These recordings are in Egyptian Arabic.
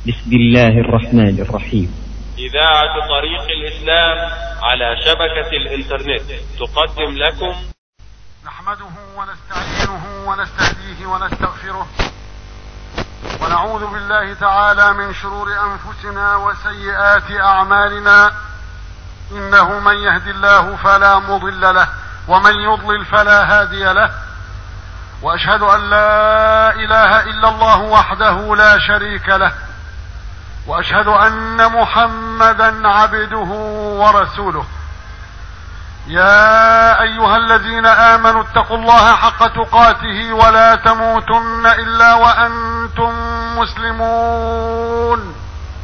بسم الله الرحمن الرحيم إذاعة طريق الإسلام على شبكة الإنترنت تقدم لكم نحمده ونستعينه ونستهديه ونستغفره ونعوذ بالله تعالى من شرور أنفسنا وسيئات أعمالنا إنه من يهد الله فلا مضل له ومن يضلل فلا هادي له واشهد ان لا اله الا الله وحده لا شريك له واشهد ان محمدا عبده ورسوله يا ايها الذين امنوا اتقوا الله حق تقاته ولا تموتن الا وانتم مسلمون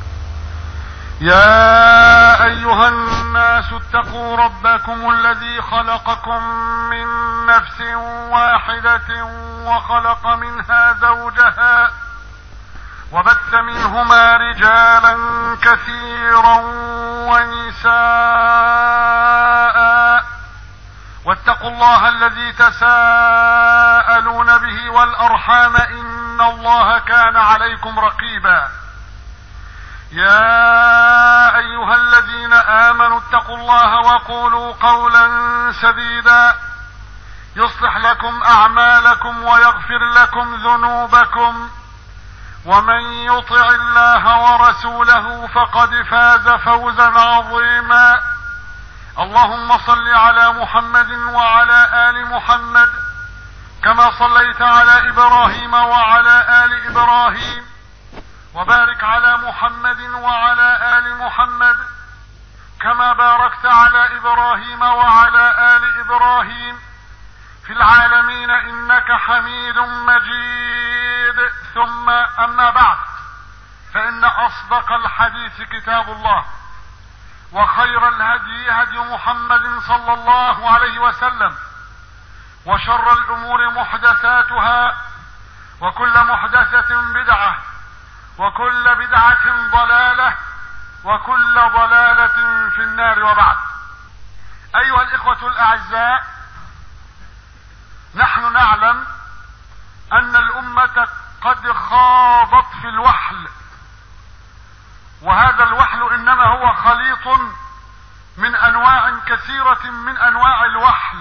يا ايها الناس اتقوا ربكم الذي خلقكم من نفس واحده وخلق منها زوجها وبث منهما رجالا كثيرا ونساء واتقوا الله الذي تساءلون به والارحام ان الله كان عليكم رقيبا يا ايها الذين امنوا اتقوا الله وقولوا قولا سديدا يصلح لكم اعمالكم ويغفر لكم ذنوبكم ومن يطع الله ورسوله فقد فاز فوزا عظيما اللهم صل على محمد وعلى ال محمد كما صليت على ابراهيم وعلى ال ابراهيم وبارك على محمد وعلى ال محمد كما باركت على ابراهيم وعلى ال ابراهيم في العالمين انك حميد مجيد ثم اما بعد فان اصدق الحديث كتاب الله وخير الهدي هدي محمد صلى الله عليه وسلم وشر الامور محدثاتها وكل محدثه بدعه وكل بدعه ضلاله وكل ضلاله في النار وبعد ايها الاخوه الاعزاء نحن نعلم ان الامه قد خاضت في الوحل وهذا الوحل انما هو خليط من انواع كثيره من انواع الوحل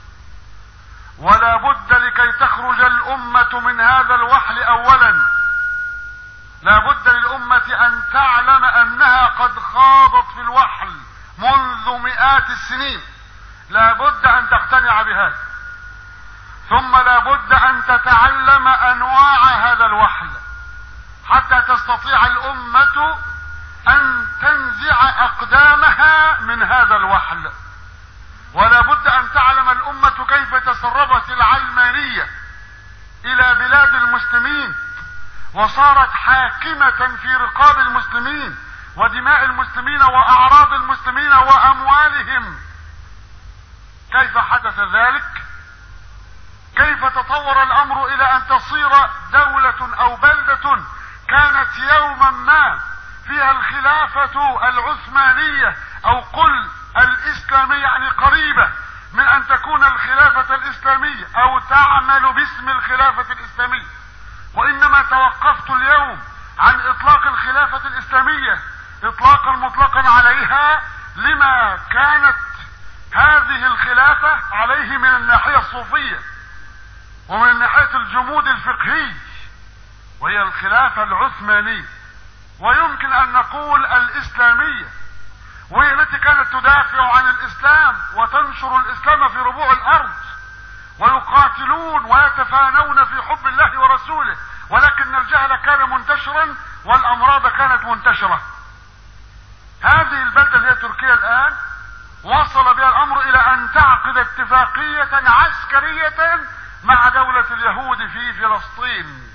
ولا بد لكي تخرج الامه من هذا الوحل اولا لا بد للامه ان تعلم انها قد خاضت في الوحل منذ مئات السنين لا بد ان تقتنع بهذا ثم لا بد ان تتعلم انواع هذا الوحل حتى تستطيع الامه ان تنزع اقدامها من هذا الوحل ولا بد ان تعلم الامه كيف تسربت العلمانيه الى بلاد المسلمين وصارت حاكمه في رقاب المسلمين ودماء المسلمين واعراض المسلمين واموالهم كيف حدث ذلك كيف تطور الامر الى ان تصير دولة او بلدة كانت يوما ما فيها الخلافة العثمانية او قل الاسلامية يعني قريبة من ان تكون الخلافة الاسلامية او تعمل باسم الخلافة الاسلامية وانما توقفت اليوم عن اطلاق الخلافة الاسلامية اطلاقا مطلقا عليها لما كانت هذه الخلافة عليه من الناحية الصوفية ومن ناحية الجمود الفقهي وهي الخلافة العثمانية ويمكن ان نقول الاسلامية وهي التي كانت تدافع عن الاسلام وتنشر الاسلام في ربوع الارض ويقاتلون ويتفانون في حب الله ورسوله ولكن الجهل كان منتشرا والامراض كانت منتشرة هذه البلدة اللي هي تركيا الان وصل بها الامر الى ان تعقد اتفاقية عسكرية مع دولة اليهود في فلسطين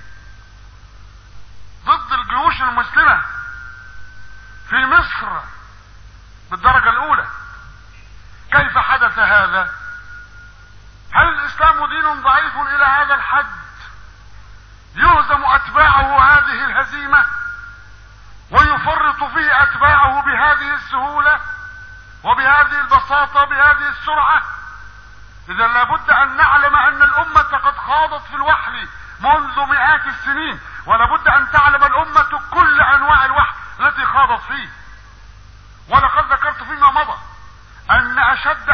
ضد الجيوش المسلمة في مصر بالدرجة الاولى كيف حدث هذا هل الاسلام دين ضعيف الى هذا الحد يهزم اتباعه هذه الهزيمة ويفرط فيه اتباعه بهذه السهولة وبهذه البساطة بهذه السرعة اذا لابد ان نعلم ان الامة قد خاضت في الوحل منذ مئات السنين ولابد ان تعلم الامة كل انواع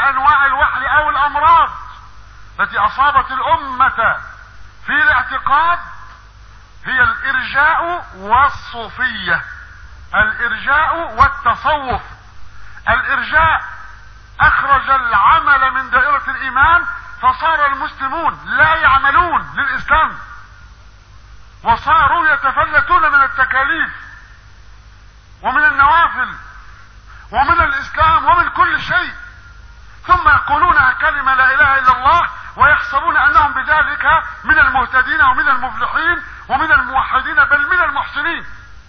انواع الوحل او الامراض التي اصابت الامة في الاعتقاد هي الارجاء والصوفية الارجاء والتصوف الارجاء اخرج العمل من دائرة الايمان فصار المسلمون لا يعملون للاسلام وصاروا يتفلتون من التكاليف ومن النوافل ومن الاسلام ومن كل شيء ثم يقولون كلمة لا اله الا الله ويحسبون انهم بذلك من المهتدين ومن المفلحين ومن الموحدين بل من المحسنين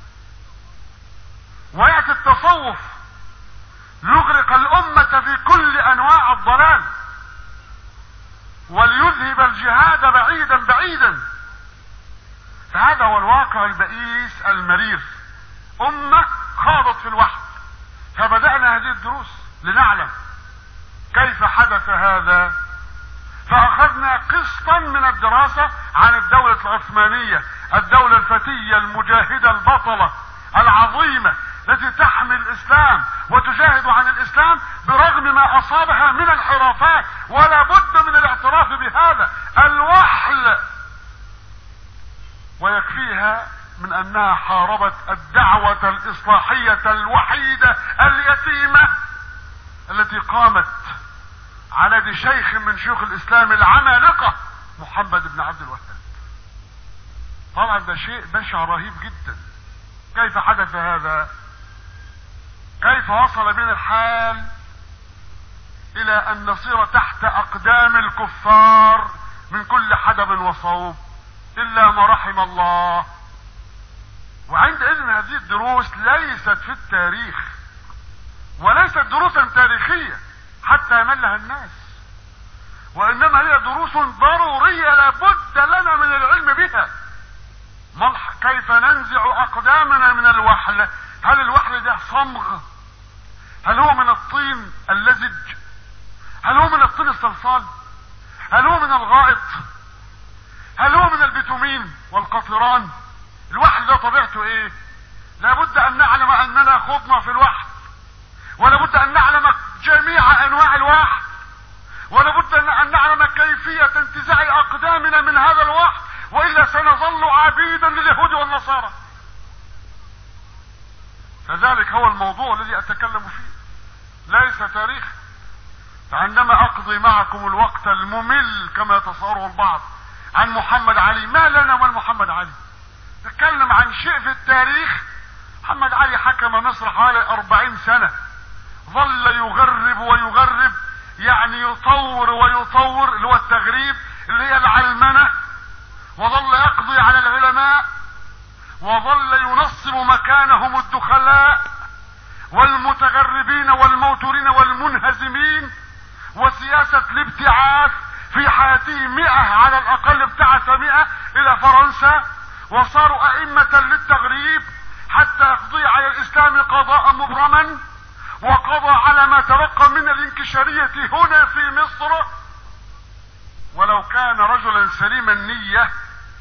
ويأتي التصوف يغرق الأمة في كل أنواع الضلال وليذهب الجهاد بعيدا بعيدا فهذا هو الواقع البئيس المرير أمة خاضت في الوحد فبدأنا هذه الدروس لنعلم كيف حدث هذا فأخذنا قسطا من الدراسة عن الدولة العثمانية الدولة الفتية المجاهدة البطلة العظيمة التي تحمي الاسلام وتجاهد عن الاسلام برغم ما اصابها من الحرافات ولا بد من الاعتراف بهذا الوحل ويكفيها من انها حاربت الدعوة الاصلاحية الوحيدة اليتيمة التي قامت على يد شيخ من شيوخ الاسلام العمالقة محمد بن عبد الوهاب طبعا ده شيء بشع رهيب جدا كيف حدث هذا كيف وصل بنا الحال الى ان نصير تحت اقدام الكفار من كل حدب وصوب الا ما رحم الله وعندئذ هذه الدروس ليست في التاريخ وليست دروسا تاريخية حتى يملها الناس وانما هي دروس ضرورية لابد لنا من العلم بها ملح كيف ننزع اقدامنا من الوحل هل الوحل ده صمغ هل هو من الطين اللزج هل هو من الطين الصلصال هل هو من الغائط هل هو من البتومين والقطران الوحل ده طبيعته ايه لابد ان نعلم اننا خضنا في الوحل ولابد ان نعلم جميع انواع الوحل ولابد ان نعلم كيفية انتزاع اقدامنا من هذا الوحل والا سنظل عبيدا لليهود والنصارى فذلك هو الموضوع الذي اتكلم فيه ليس تاريخ فعندما اقضي معكم الوقت الممل كما يتصوره البعض عن محمد علي ما لنا من محمد علي نتكلم عن شيء في التاريخ محمد علي حكم مصر حوالي أربعين سنة ظل يغرب ويغرب يعني يطور ويطور اللي هو التغريب اللي هي العلمنة وظل يقضي على العلماء وظل ينصب مكانهم الدخلاء والمتغربين والموتورين والمنهزمين وسياسة الابتعاث في حياته مئة على الأقل ابتعث مئة إلى فرنسا وصاروا أئمة للتغريب حتى يقضي على الإسلام قضاء مبرما وقضى على ما تبقى من الانكشارية هنا في مصر ولو كان رجلا سليم النية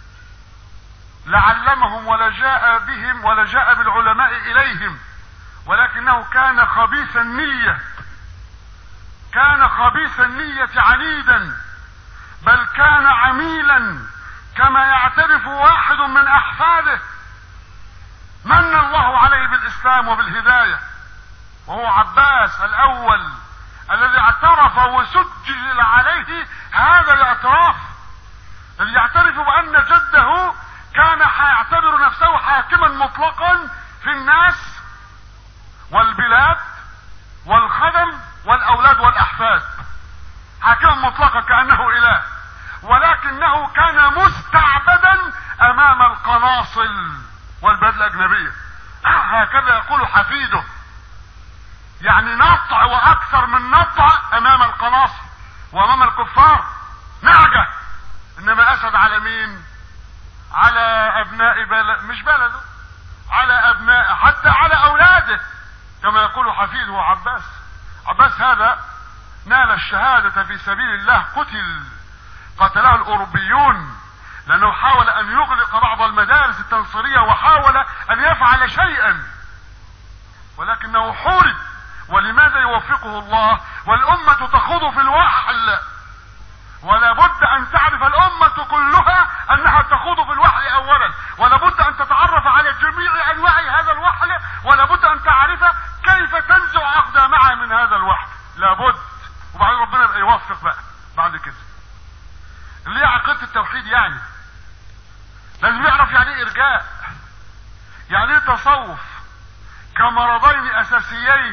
لعلمهم ولجاء بهم ولجاء بالعلماء إليهم ولكنه كان خبيث النية كان خبيث النية عنيدا بل كان عميلا كما يعترف واحد من احفاده من الله عليه بالاسلام وبالهداية وهو عباس الاول الذي اعترف وسجل عليه هذا الاعتراف الذي يعترف بان جده كان يعتبر نفسه حاكما مطلقا في الناس والبلاد والخدم والاولاد والاحفاد حاكما مطلقا كانه اله ولكنه كان مستعبدا امام القناصل والبلاد الاجنبيه هكذا يقول حفيده يعني نطع واكثر من نطع امام القناصل وامام الكفار نعجة انما اسد على مين على ابناء بلد مش بلده على ابناء حتى على اولاده كما يقول حفيده عباس عباس هذا نال الشهادة في سبيل الله قتل قتله الاوروبيون لانه حاول ان يغلق بعض المدارس التنصيرية وحاول ان يفعل شيئا ولكنه حورب ولماذا يوفقه الله والأمة تخوض في الوحل ولا بد ان تعرف الامة كلها انها تخوض في الوحل اولا ولا بد ان تتعرف على جميع انواع هذا الوحل ولا بد ان تعرف كيف تنزع اقدامها من هذا الوحل لابد وبعدين ربنا يبقى يوفق بقى بعد كده اللي هي عقيدة التوحيد يعني لازم يعرف يعني ايه ارجاء يعني ايه تصوف كمرضين اساسيين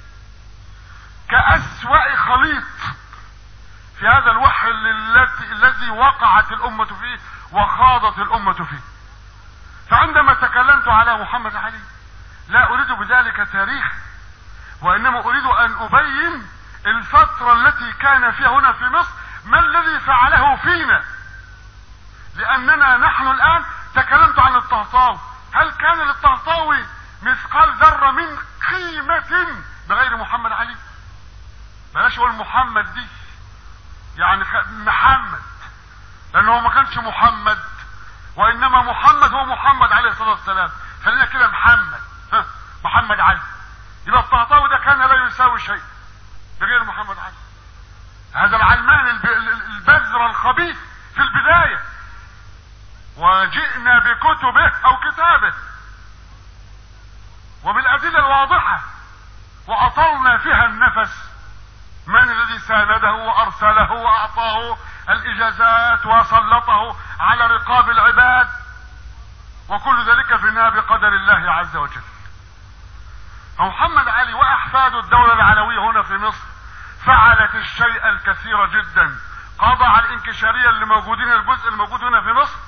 كأسوأ خليط في هذا الوحل الذي الذي وقعت الأمة فيه وخاضت الأمة فيه فعندما تكلمت على محمد علي لا أريد بذلك تاريخ وإنما أريد أن أبين الفترة التي كان فيها هنا في مصر ما الذي فعله فينا لأننا نحن الآن تكلمت عن الطهطاوي هل كان للطهطاوي مثقال ذرة من قيمة بغير محمد علي بلاش اقول محمد دي يعني محمد لانه هو ما كانش محمد وانما محمد هو محمد عليه الصلاه والسلام خلينا كده محمد ها محمد علي يبقى الطهطاوي ده كان لا يساوي شيء بغير محمد علي هذا العلمان البذر الخبيث في البدايه وجئنا بكتبه او كتابه وبالادله الواضحه واطلنا فيها النفس من الذي سانده وارسله واعطاه الاجازات وسلطه على رقاب العباد وكل ذلك في النهايه بقدر الله عز وجل محمد علي واحفاد الدولة العلوية هنا في مصر فعلت الشيء الكثير جدا قضى على الانكشارية اللي موجودين الجزء الموجود هنا في مصر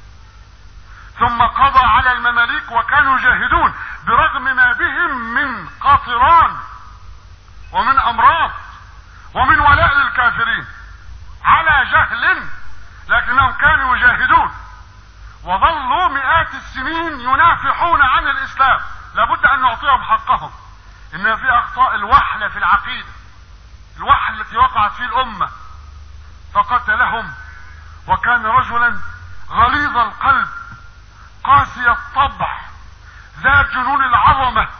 ثم قضى على المماليك وكانوا يجاهدون برغم ما بهم من قاطران ومن امراض ومن ولاء للكافرين على جهل لكنهم كانوا يجاهدون وظلوا مئات السنين ينافحون عن الاسلام لابد ان نعطيهم حقهم ان في اخطاء الوحل في العقيده الوحل التي وقعت فيه الامه فقتلهم وكان رجلا غليظ القلب قاسي الطبع ذا جنون العظمه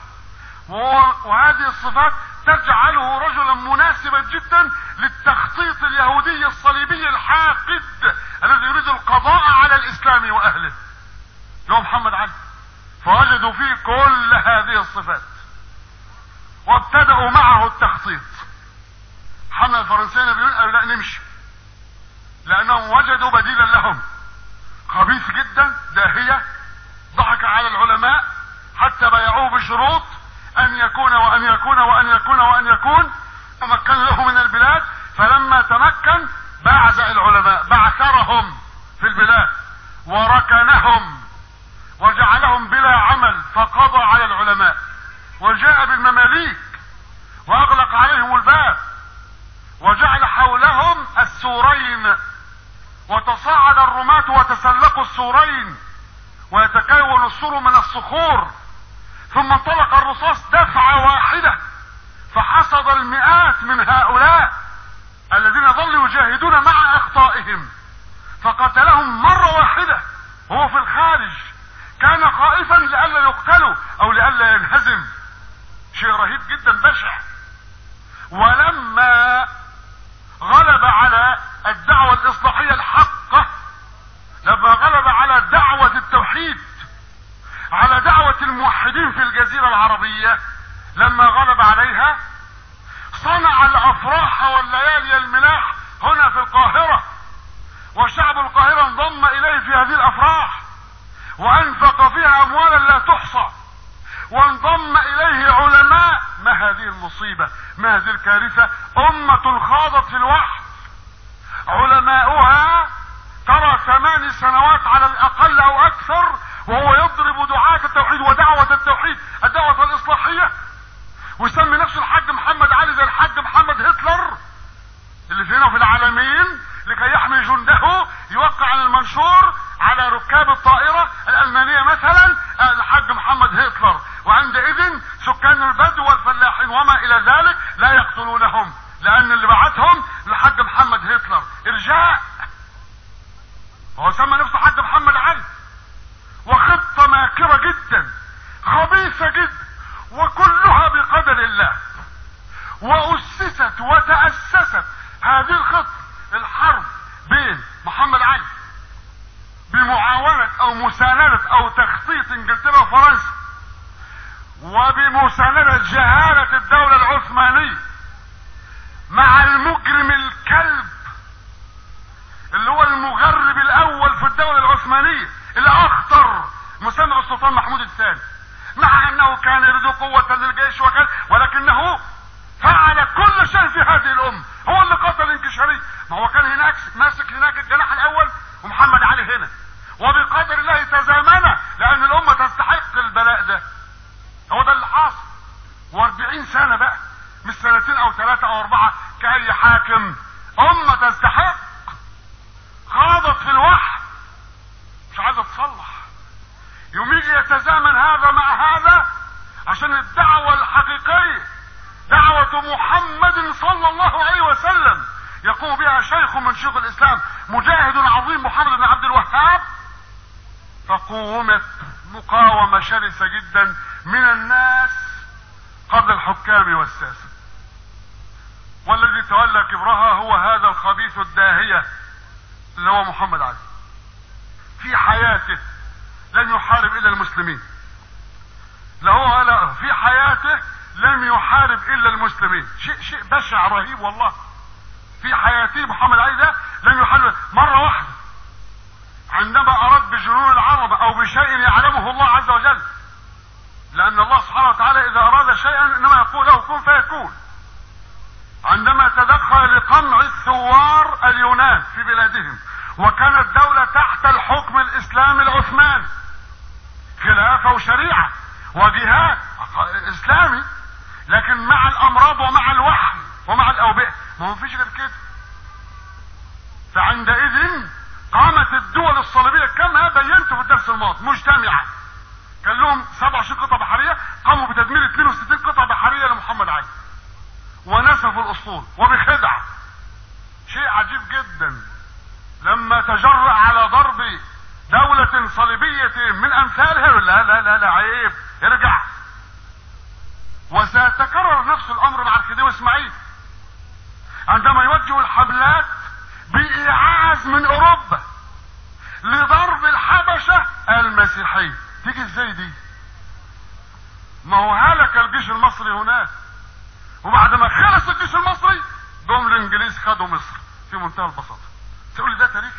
وهذه الصفات تجعله رجلا مناسبا جدا للتخطيط اليهودي الصليبي الحاقد الذي يريد القضاء على الاسلام واهله اللي محمد علي فوجدوا فيه كل هذه الصفات وابتدأوا معه التخطيط حمل الفرنسيين بيقول قالوا لا نمشي لانهم وجدوا بديلا لهم خبيث جدا داهية ضحك على العلماء حتى بايعوه بشروط ان يكون وان يكون وان يكون وان يكون تمكن له من البلاد فلما تمكن بعث العلماء بعثرهم في البلاد وركنهم وجعلهم بلا عمل فقضى على العلماء وجاء بالمماليك واغلق عليهم الباب وجعل حولهم السورين وتصاعد الرماة وتسلقوا السورين ويتكون السور من الصخور ثم انطلق الرصاص دفعة واحدة فحصد المئات من هؤلاء الذين ظلوا يجاهدون مع اخطائهم فقتلهم مرة واحدة وهو في الخارج كان خائفا لئلا يقتلوا او لئلا ينهزم شيء رهيب جدا بشع ولما غلب على الدعوة الاصلاحية الحقة لما غلب على دعوة التوحيد على دعوة الموحدين في الجزيرة العربية لما غلب عليها صنع الافراح والليالي الملاح هنا في القاهرة وشعب القاهرة انضم اليه في هذه الافراح وانفق فيها اموالا لا تحصى وانضم اليه علماء ما هذه المصيبة ما هذه الكارثة امة خاضت في الوحي علماؤها ترى ثمان سنوات على الاقل او اكثر وهو يضرب دعاة التوحيد ودعوة التوحيد الدعوة الاصلاحية ويسمي نفسه الحاج محمد علي زي الحاج محمد هتلر اللي فينا في العالمين لكي يحمي جنده يوقع عن المنشور على ركاب الطائرة الألمانية مثلا الحاج محمد هتلر وعندئذ سكان البدو والفلاحين وما إلى ذلك لا يقتلونهم لأن اللي بعتهم الحاج محمد هتلر إرجاء هو سمى نفسه حاج محمد علي وخطة ماكرة جدا خبيثة جدا وكلها بقدر الله واسست وتأسست هذه الخطة الحرب بين محمد علي بمعاونة او مساندة او تخطيط انجلترا وفرنسا وبمساندة جهالة الدولة العثمانية مع المجرم الكلب اللي هو المغرب الاول في الدولة العثمانية الاخطر مسمى السلطان محمود الثاني مع انه كان يريد قوة للجيش وكان ولكنه فعل كل شيء في هذه الامة هو اللي قتل انكشاري ما هو كان هناك ماسك هناك الجناح الاول ومحمد علي هنا وبقدر الله تزامن لان الامة تستحق البلاء ده هو ده اللي حاصل واربعين سنة بقى مش سنتين او ثلاثة او اربعة كأي حاكم امة تستحق خاضت في الوحي مش عايزة تصلح يوم يجي يتزامن هذا مع هذا عشان الدعوة الحقيقية دعوة محمد صلى الله عليه وسلم يقوم بها شيخ من شيوخ الاسلام مجاهد عظيم محمد بن عبد الوهاب فقومت مقاومة شرسة جدا من الناس قبل الحكام والساسة والذي تولى كبرها هو هذا الخبيث الداهية اللي هو محمد علي في حياته لم يحارب الا المسلمين لا هو لا في حياته لم يحارب الا المسلمين شيء شيء بشع رهيب والله في حياته محمد علي ده لم يحارب مرة واحدة عندما اراد بجنون العرب او بشيء يعلمه الله عز وجل لان الله سبحانه وتعالى اذا اراد شيئا انما يقول له كن فيكون عندما تدخل لقمع الثوار اليونان في بلادهم وكانت دولة تحت الحكم الاسلامي العثماني خلافة وشريعة وجهاد اسلامي لكن مع الامراض ومع الوحي ومع الاوبئة ما فيش غير كده فعندئذ قامت الدول الصليبية كما بينت في الدرس الماضي مجتمعة كان لهم 27 قطعة بحرية قاموا بتدمير 62 قطعة بحرية لمحمد علي ونسفوا الاسطول وبخدعة شيء عجيب جدا لما تجرأ على ضرب دولة صليبية من امثالها لا لا لا لا عيب ارجع وسيتكرر نفس الامر مع الخديوي اسماعيل عندما يوجه الحملات بايعاز من اوروبا لضرب الحبشة المسيحية تيجي ازاي دي ما هو هلك الجيش المصري هناك وبعد ما خلص الجيش المصري جم الانجليز خدوا مصر في منتهى البساطة تقول لي ده تاريخ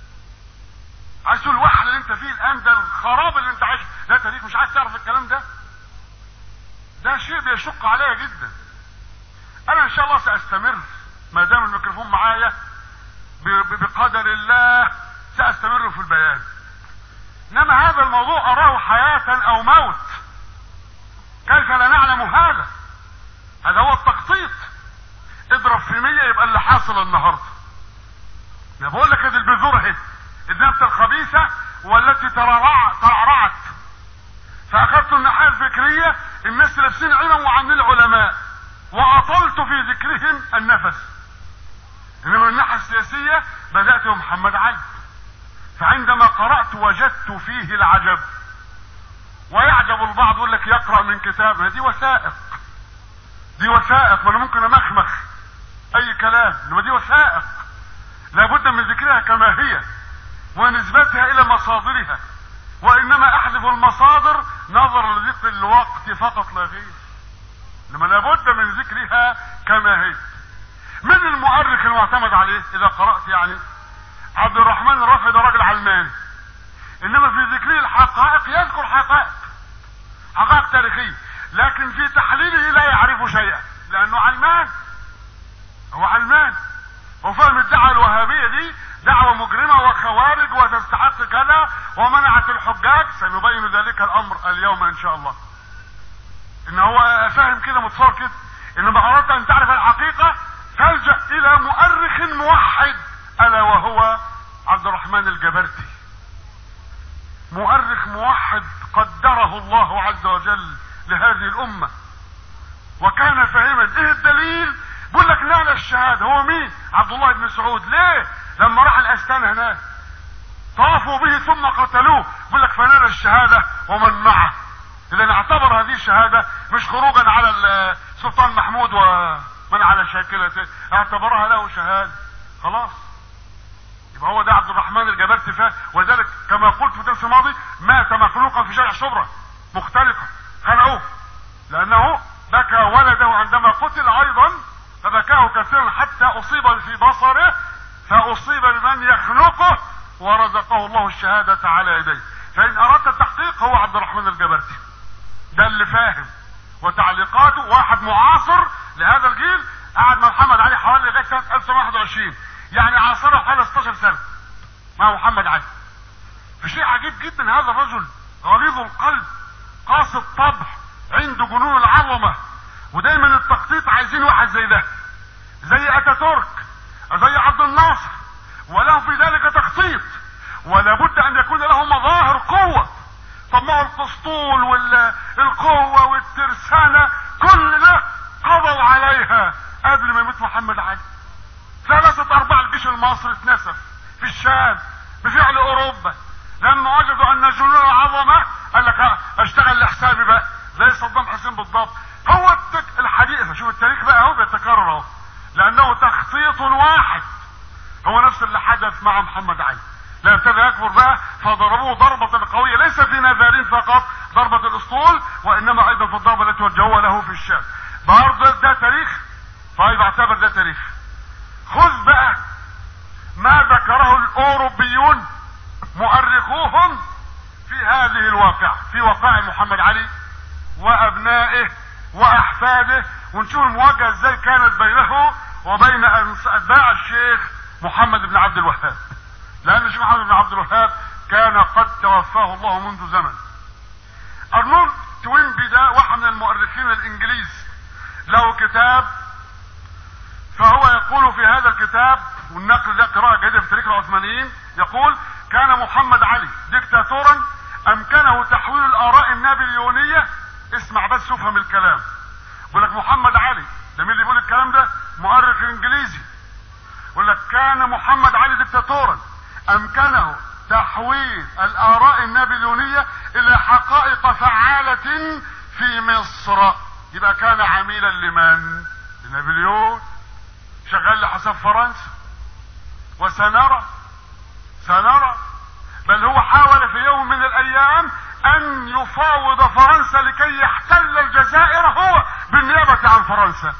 عايز تقول الوحل اللي انت فيه الان ده الخراب اللي انت عايش ده تاريخ مش عايز تعرف الكلام ده ده شيء بيشق عليا جدا انا ان شاء الله ساستمر ما دام الميكروفون معايا بقدر الله ساستمر في البيان انما هذا الموضوع اراه حياة او موت كيف لا نعلم هذا هذا هو التخطيط اضرب في مية يبقى اللي حاصل النهاردة انا بقول لك ادي البذور اهي النبتة الخبيثة والتي ترعرع ترعرعت فاخذت الناحية الفكرية الناس لابسين علم وعاملين علماء واطلت في ذكرهم النفس انما الناحية السياسية بدأت بمحمد علي فعندما قرأت وجدت فيه العجب ويعجب البعض يقول لك يقرأ من كتاب ما دي وثائق دي وثائق ما انا ممكن امخمخ اي كلام انما دي وثائق لابد من ذكرها كما هي ونسبتها الى مصادرها وانما احذف المصادر نظرا لضيق الوقت فقط لا غير انما لابد من ذكرها كما هي من المؤرخ المعتمد عليه اذا قرأت يعني عبد الرحمن الرافعي ده راجل علماني انما في ذكره الحقائق يذكر حقائق حقائق تاريخية لكن في تحليله لا يعرف شيئا لانه علمان هو علمان وفهم الدعوة الوهابية دي دعوة مجرمة وخوارج وتستحق كذا ومنعت الحجاج سنبين ذلك الامر اليوم ان شاء الله ان هو فاهم كده متصور كده انما اردت ان تعرف الحقيقة تلجأ الى مؤرخ موحد الا وهو عبد الرحمن الجبرتي مؤرخ موحد قدره الله عز وجل لهذه الامة وكان فاهما ايه الدليل بيقول لك نال الشهادة هو مين عبد الله بن سعود ليه لما راح الاسكان هناك طافوا به ثم قتلوه بيقول لك فنال الشهادة ومن معه اذا اعتبر هذه الشهادة مش خروجا على سلطان محمود ومن على شاكلته اعتبرها له شهادة خلاص يبقى هو ده عبد الرحمن الجبرتي فيه ولذلك كما قلت في الدرس الماضي مات مخلوقا في شارع شبرا مختلقا خلعوه لانه بكى ولده عندما قتل ايضا فبكاه كثيرا حتى اصيب في بصره فاصيب بمن يخنقه ورزقه الله الشهادة على يديه فان اردت التحقيق هو عبد الرحمن الجبرتي ده اللي فاهم وتعليقاته واحد معاصر لهذا الجيل قعد مع محمد علي حوالي لغايه سنه 1921 يعني عاصره حوالي 16 سنه مع محمد علي في شيء عجيب جدا هذا الرجل غليظ القلب قاسي الطبع عنده جنون العظمه ودايما التخطيط عايزين واحد زي ده زي اتاتورك زي عبد الناصر وله في ذلك تخطيط ولا بد ان يكون له مظاهر قوه طب ما هو الاسطول والقوه والترسانه كل ده قضوا عليها قبل ما يموت محمد علي ثلاثة أرباع الجيش المصري اتنسف في الشام بفعل أوروبا لما وجدوا أن جنون العظمة قال لك أشتغل لحسابي بقى زي صدام حسين بالضبط هو الحديث شوف التاريخ بقى اهو بيتكرر اهو لأنه تخطيط واحد هو نفس اللي حدث مع محمد علي لا ابتدى يكبر بقى فضربوه ضربة قوية ليس في نذارين فقط ضربة الاسطول وانما ايضا في الضربة التي وجهوها له في الشام برضه ده تاريخ طيب اعتبر ده تاريخ خذ بقى ما ذكره الاوروبيون مؤرخوهم في هذه الواقع في وقائع محمد علي وابنائه واحفاده ونشوف المواجهه ازاي كانت بينه وبين اتباع الشيخ محمد بن عبد الوهاب لان الشيخ محمد بن عبد الوهاب كان قد توفاه الله منذ زمن ارنولد توينبي ده واحد من المؤرخين الانجليز له كتاب فهو يقول في هذا الكتاب والنقل ده قراءة جيدة في تاريخ العثمانيين يقول كان محمد علي دكتاتورا امكنه تحويل الاراء النابليونية اسمع بس افهم الكلام بيقول لك محمد علي ده مين اللي بيقول الكلام ده مؤرخ انجليزي يقول لك كان محمد علي دكتاتورا امكنه تحويل الاراء النابليونية الى حقائق فعالة في مصر يبقى كان عميلا لمن لنابليون شغال لحساب فرنسا وسنرى سنرى بل هو حاول في يوم من الايام ان يفاوض فرنسا لكي يحتل الجزائر هو بالنيابة عن فرنسا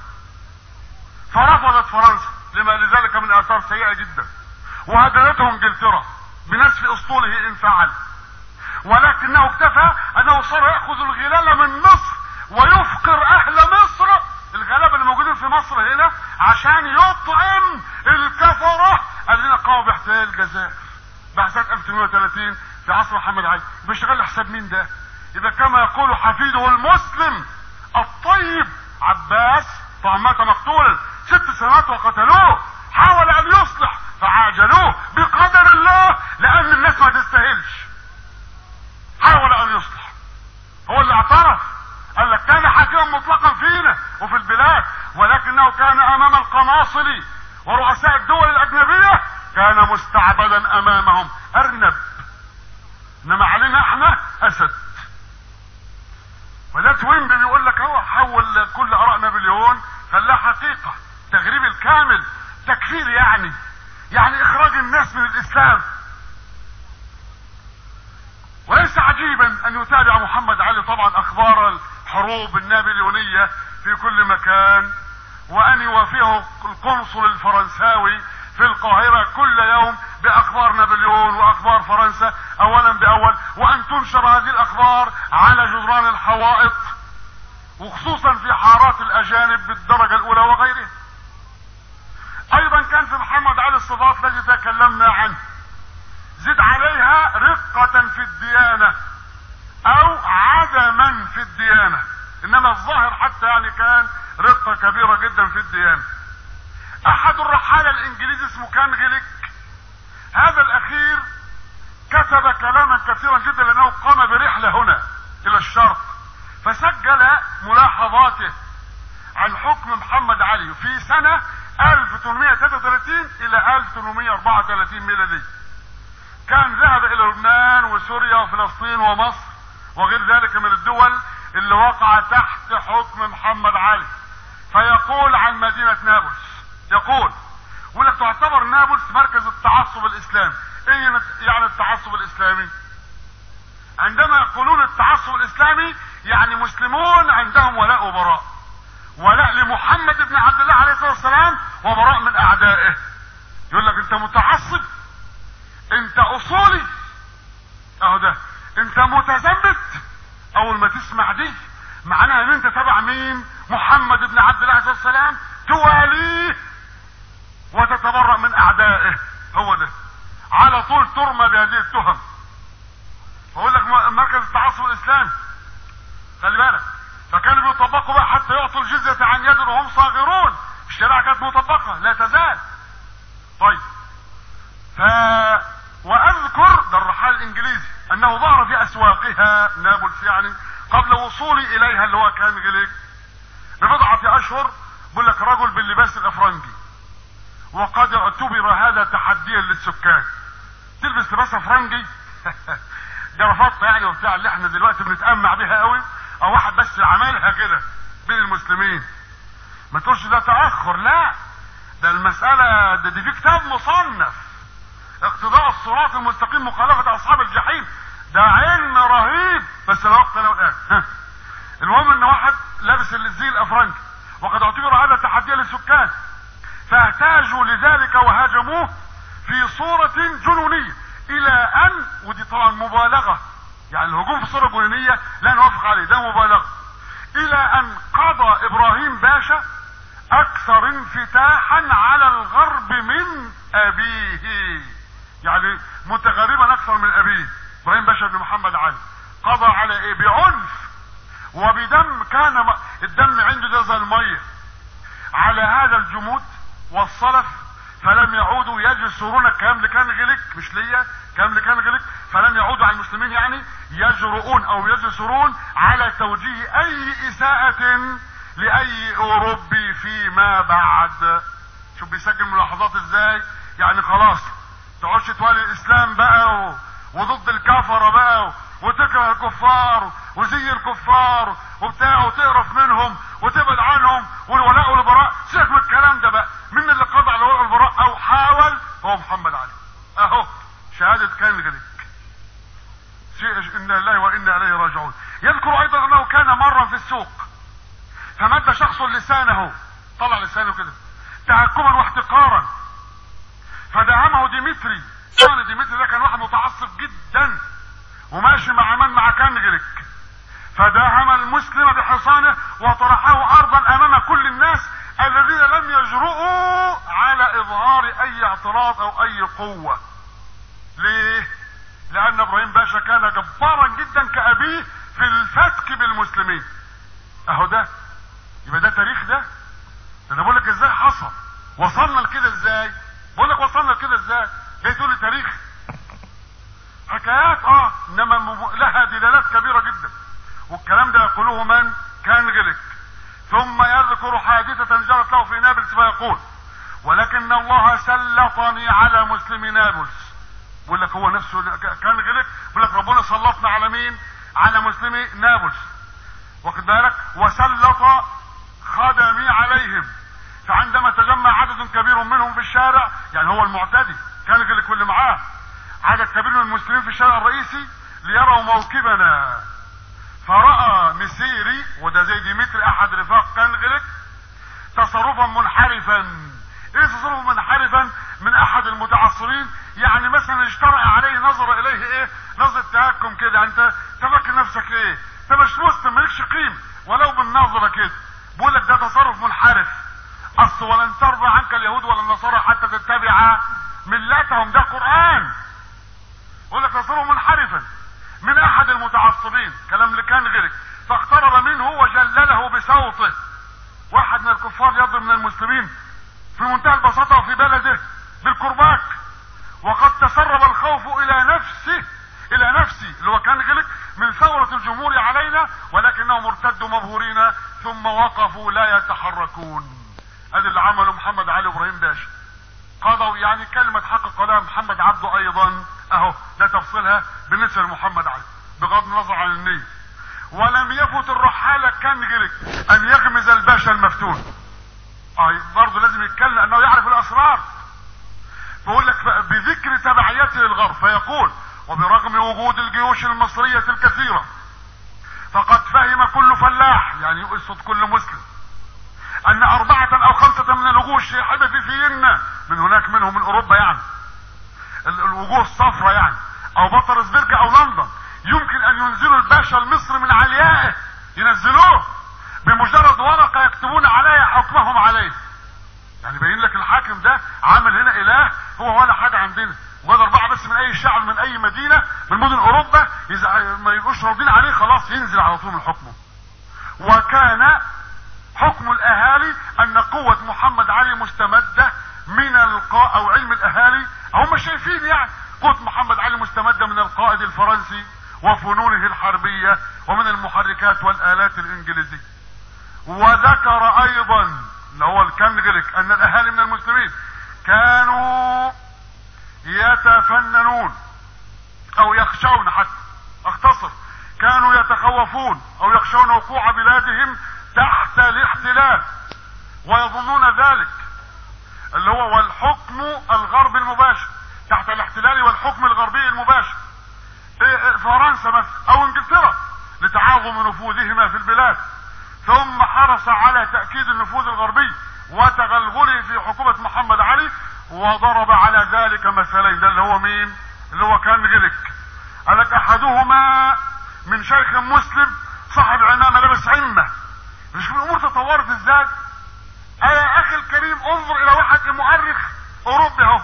فرفضت فرنسا لما لذلك من اثار سيئة جدا وهددته انجلترا بنسف اسطوله ان فعل ولكنه اكتفى انه صار ياخذ الغلال من مصر ويفقر اهل مصر الغلابه اللي موجودين في مصر هنا عشان يطعم الكفره الذين قاموا باحتلال الجزائر بعد سنه 1830 في عصر محمد علي بيشتغل لحساب مين ده؟ اذا كما يقول حفيده المسلم الطيب عباس فمات مقتولا ست سنوات وقتلوه حاول ان يصلح فعاجلوه بقدر الله لان الناس ما تستاهلش حاول ان يصلح هو اللي اعترف قال لك كان حاكما مطلقا فينا وفي البلاد ولكنه كان امام القناصل ورؤساء الدول الاجنبية كان مستعبدا امامهم ارنب انما علينا احنا اسد وده توينبي بيقول لك هو حول كل اراء نابليون خلاها حقيقة تغريب الكامل تكفير يعني يعني اخراج الناس من الاسلام وليس عجيبا ان يتابع محمد علي طبعا اخبار الحروب النابليونية في كل مكان وان يوافيه القنصل الفرنساوي في القاهرة كل يوم باخبار نابليون واخبار فرنسا اولا باول وان تنشر هذه الاخبار على جدران الحوائط وخصوصا في حارات الاجانب بالدرجة الاولى وغيرها ايضا كان في محمد علي الصفات الذي تكلمنا عنه زد عليها رقة في الديانة او عدما في الديانة انما الظاهر حتى يعني كان رقة كبيرة جدا في الديانة احد الرحالة الانجليزي اسمه كان غيليك هذا الاخير كتب كلاما كثيرا جدا لانه قام برحلة هنا الى الشرق فسجل ملاحظاته عن حكم محمد علي في سنة 1833 الى 1834 ميلادي كان ذهب الى لبنان وسوريا وفلسطين ومصر وغير ذلك من الدول اللي وقع تحت حكم محمد علي الاسلامي يعني مسلمون عندهم ولاء وبراء ولاء لمحمد بن عبد الله عليه الصلاه والسلام وبراء من اعدائه يقول لك انت متعصب انت اصولي اهو ده انت متزمت اول ما تسمع دي معناها ان انت تبع مين محمد بن عبد الله عليه الصلاه والسلام تواليه وتتبرأ من اعدائه هو ده على طول ترمى بهذه التهم بقول لك مركز التعصب الاسلامي خلي بالك فكانوا بيطبقوا بقى حتى يعطوا الجزية عن يد وهم صاغرون الشريعة كانت مطبقة لا تزال طيب ف واذكر ده الرحال الانجليزي انه ظهر في اسواقها نابلس يعني قبل وصولي اليها اللي هو كان جليك ببضعة اشهر بقول لك رجل باللباس الافرنجي وقد اعتبر هذا تحديا للسكان تلبس لباس افرنجي جرافات يعني وبتاع اللي احنا دلوقتي بنتأمع بيها قوي او واحد بس عملها كده بين المسلمين ما تقولش ده تأخر لا ده المسألة ده دي في كتاب مصنف اقتضاء الصراط المستقيم مخالفة اصحاب الجحيم ده علم رهيب بس الوقت انا والان المهم ان واحد لابس الزي الافرنجي وقد اعتبر هذا تحديا للسكان فاحتاجوا لذلك وهاجموه في صورة جنونية الى ان ودي طبعا مبالغة يعني الهجوم في صورة جنونية لا نوافق عليه ده مبالغة الى ان قضى ابراهيم باشا اكثر انفتاحا على الغرب من ابيه يعني متغربا اكثر من ابيه ابراهيم باشا بن محمد علي قضى على ايه بعنف وبدم كان م... الدم عنده ده زي الميه على هذا الجمود والصلف فلم يعودوا يجسرون الكلام اللي كان غلك مش ليا الكلام اللي كان غلك فلم يعودوا على المسلمين يعني يجرؤون او يجسرون على توجيه اي اساءة لاي اوروبي فيما بعد شوف بيسجل ملاحظات ازاي يعني خلاص تقعدش توالي الاسلام بقى و... وضد الكفرة بقى وتكره الكفار وزي الكفار وبتاع وتقرف منهم وتبعد عنهم والولاء والبراء سيبك من الكلام ده بقى مين اللي قضى على الولاء والبراء او حاول هو محمد علي اهو شهادة كان غلك شيء انا لله وانا اليه راجعون يذكر ايضا انه كان مرا في السوق فمد شخص لسانه طلع لسانه كده تهكما واحتقارا فدعمه ديمتري كان ديمتري ده كان واحد متعصب جدا وماشي مع من مع كانجلك فداهم المسلم بحصانه وطرحه ارضا امام كل الناس الذين لم يجرؤوا على اظهار اي اعتراض او اي قوة ليه لان ابراهيم باشا كان جبارا جدا كابيه في الفتك بالمسلمين اهو ده يبقى ده تاريخ ده ده انا بقول لك ازاي حصل وصلنا لكده ازاي بقول لك وصلنا لكده ازاي جاي تقول لي تاريخ حكايات اه انما مب... لها دلالات كبيرة جدا والكلام ده يقوله من كان غلك ثم يذكر حادثة جرت له في نابلس فيقول ولكن الله سلطني على مسلم نابلس بيقول لك هو نفسه كان غلك بيقول لك ربنا سلطنا على مين على مسلمي نابلس واخد بالك وسلط خدمي عليهم فعندما تجمع عدد كبير منهم في الشارع يعني هو المعتدي كان غلك واللي معاه عدد كبير من المسلمين في الشارع الرئيسي ليروا موكبنا فرأى مسيري وده زي ديمتري احد رفاق كانغلك تصرفا منحرفا ايه تصرفا منحرفا من احد المتعصرين يعني مثلا اشترع عليه نظر اليه ايه نظرة تهكم كده انت تفكر نفسك ايه انت مش مسلم مالكش قيمة ولو بالنظرة كده بقول لك ده تصرف منحرف اصل ولن ترضى عنك اليهود ولا النصارى حتى تتبع ملتهم ده قرآن بقول لك تصرف منحرفا من احد المتعصبين كلام اللي كان غيرك فاقترب منه وجلله بصوته واحد من الكفار يضرب من المسلمين في منتهى البساطة وفي بلده بالكرباك وقد تسرب الخوف الى نفسه الى نفسي اللي هو كان غلق من ثورة الجمهور علينا ولكنهم ارتدوا مبهورين ثم وقفوا لا يتحركون ادي اللي عمله محمد علي ابراهيم باشا قضوا يعني كلمة حق قالها محمد عبده ايضا اهو ده تفصيلها بالنسبة لمحمد علي بغض النظر عن النية ولم يفت الرحالة كان غيرك ان يغمز الباشا المفتون اه برضه لازم يتكلم انه يعرف الاسرار بقول لك بذكر تبعيته للغرب فيقول وبرغم وجود الجيوش المصرية الكثيرة فقد فهم كل فلاح يعني يقصد كل مسلم ان اربعة او خمسة من الوجوه الشاحبة في فيينا من هناك منهم من اوروبا يعني الوجوه الصفراء يعني او بطرسبرج او لندن يمكن ان ينزلوا الباشا المصري من عليائه ينزلوه بمجرد ورقة يكتبون عليها حكمهم عليه يعني باين لك الحاكم ده عامل هنا اله هو ولا حاجة عندنا ولا اربعة بس من اي شعب من اي مدينة من مدن اوروبا اذا ما يبقوش راضين عليه خلاص ينزل على طول من حكمه وكان حكم الاهالي ان قوة محمد علي مستمدة من القاء او علم الاهالي هم شايفين يعني قوة محمد علي مستمدة من القائد الفرنسي وفنونه الحربية ومن المحركات والالات الانجليزية وذكر ايضا اللي هو الكنجلك ان الاهالي من المسلمين كانوا يتفننون او يخشون حتى اختصر كانوا يتخوفون او يخشون وقوع بلادهم تحت الاحتلال ويظنون ذلك اللي هو والحكم الغربي المباشر تحت الاحتلال والحكم الغربي المباشر فرنسا مثلا او انجلترا لتعاظم نفوذهما في البلاد ثم حرص على تأكيد النفوذ الغربي وتغلغله في حكومة محمد علي وضرب على ذلك مثلين ده اللي هو مين اللي هو كان جلك قال لك احدهما من شيخ مسلم صاحب عمامة لابس عمة مش الامور تطورت ازاي يا اخي الكريم انظر الى واحد مؤرخ اوروبي اهو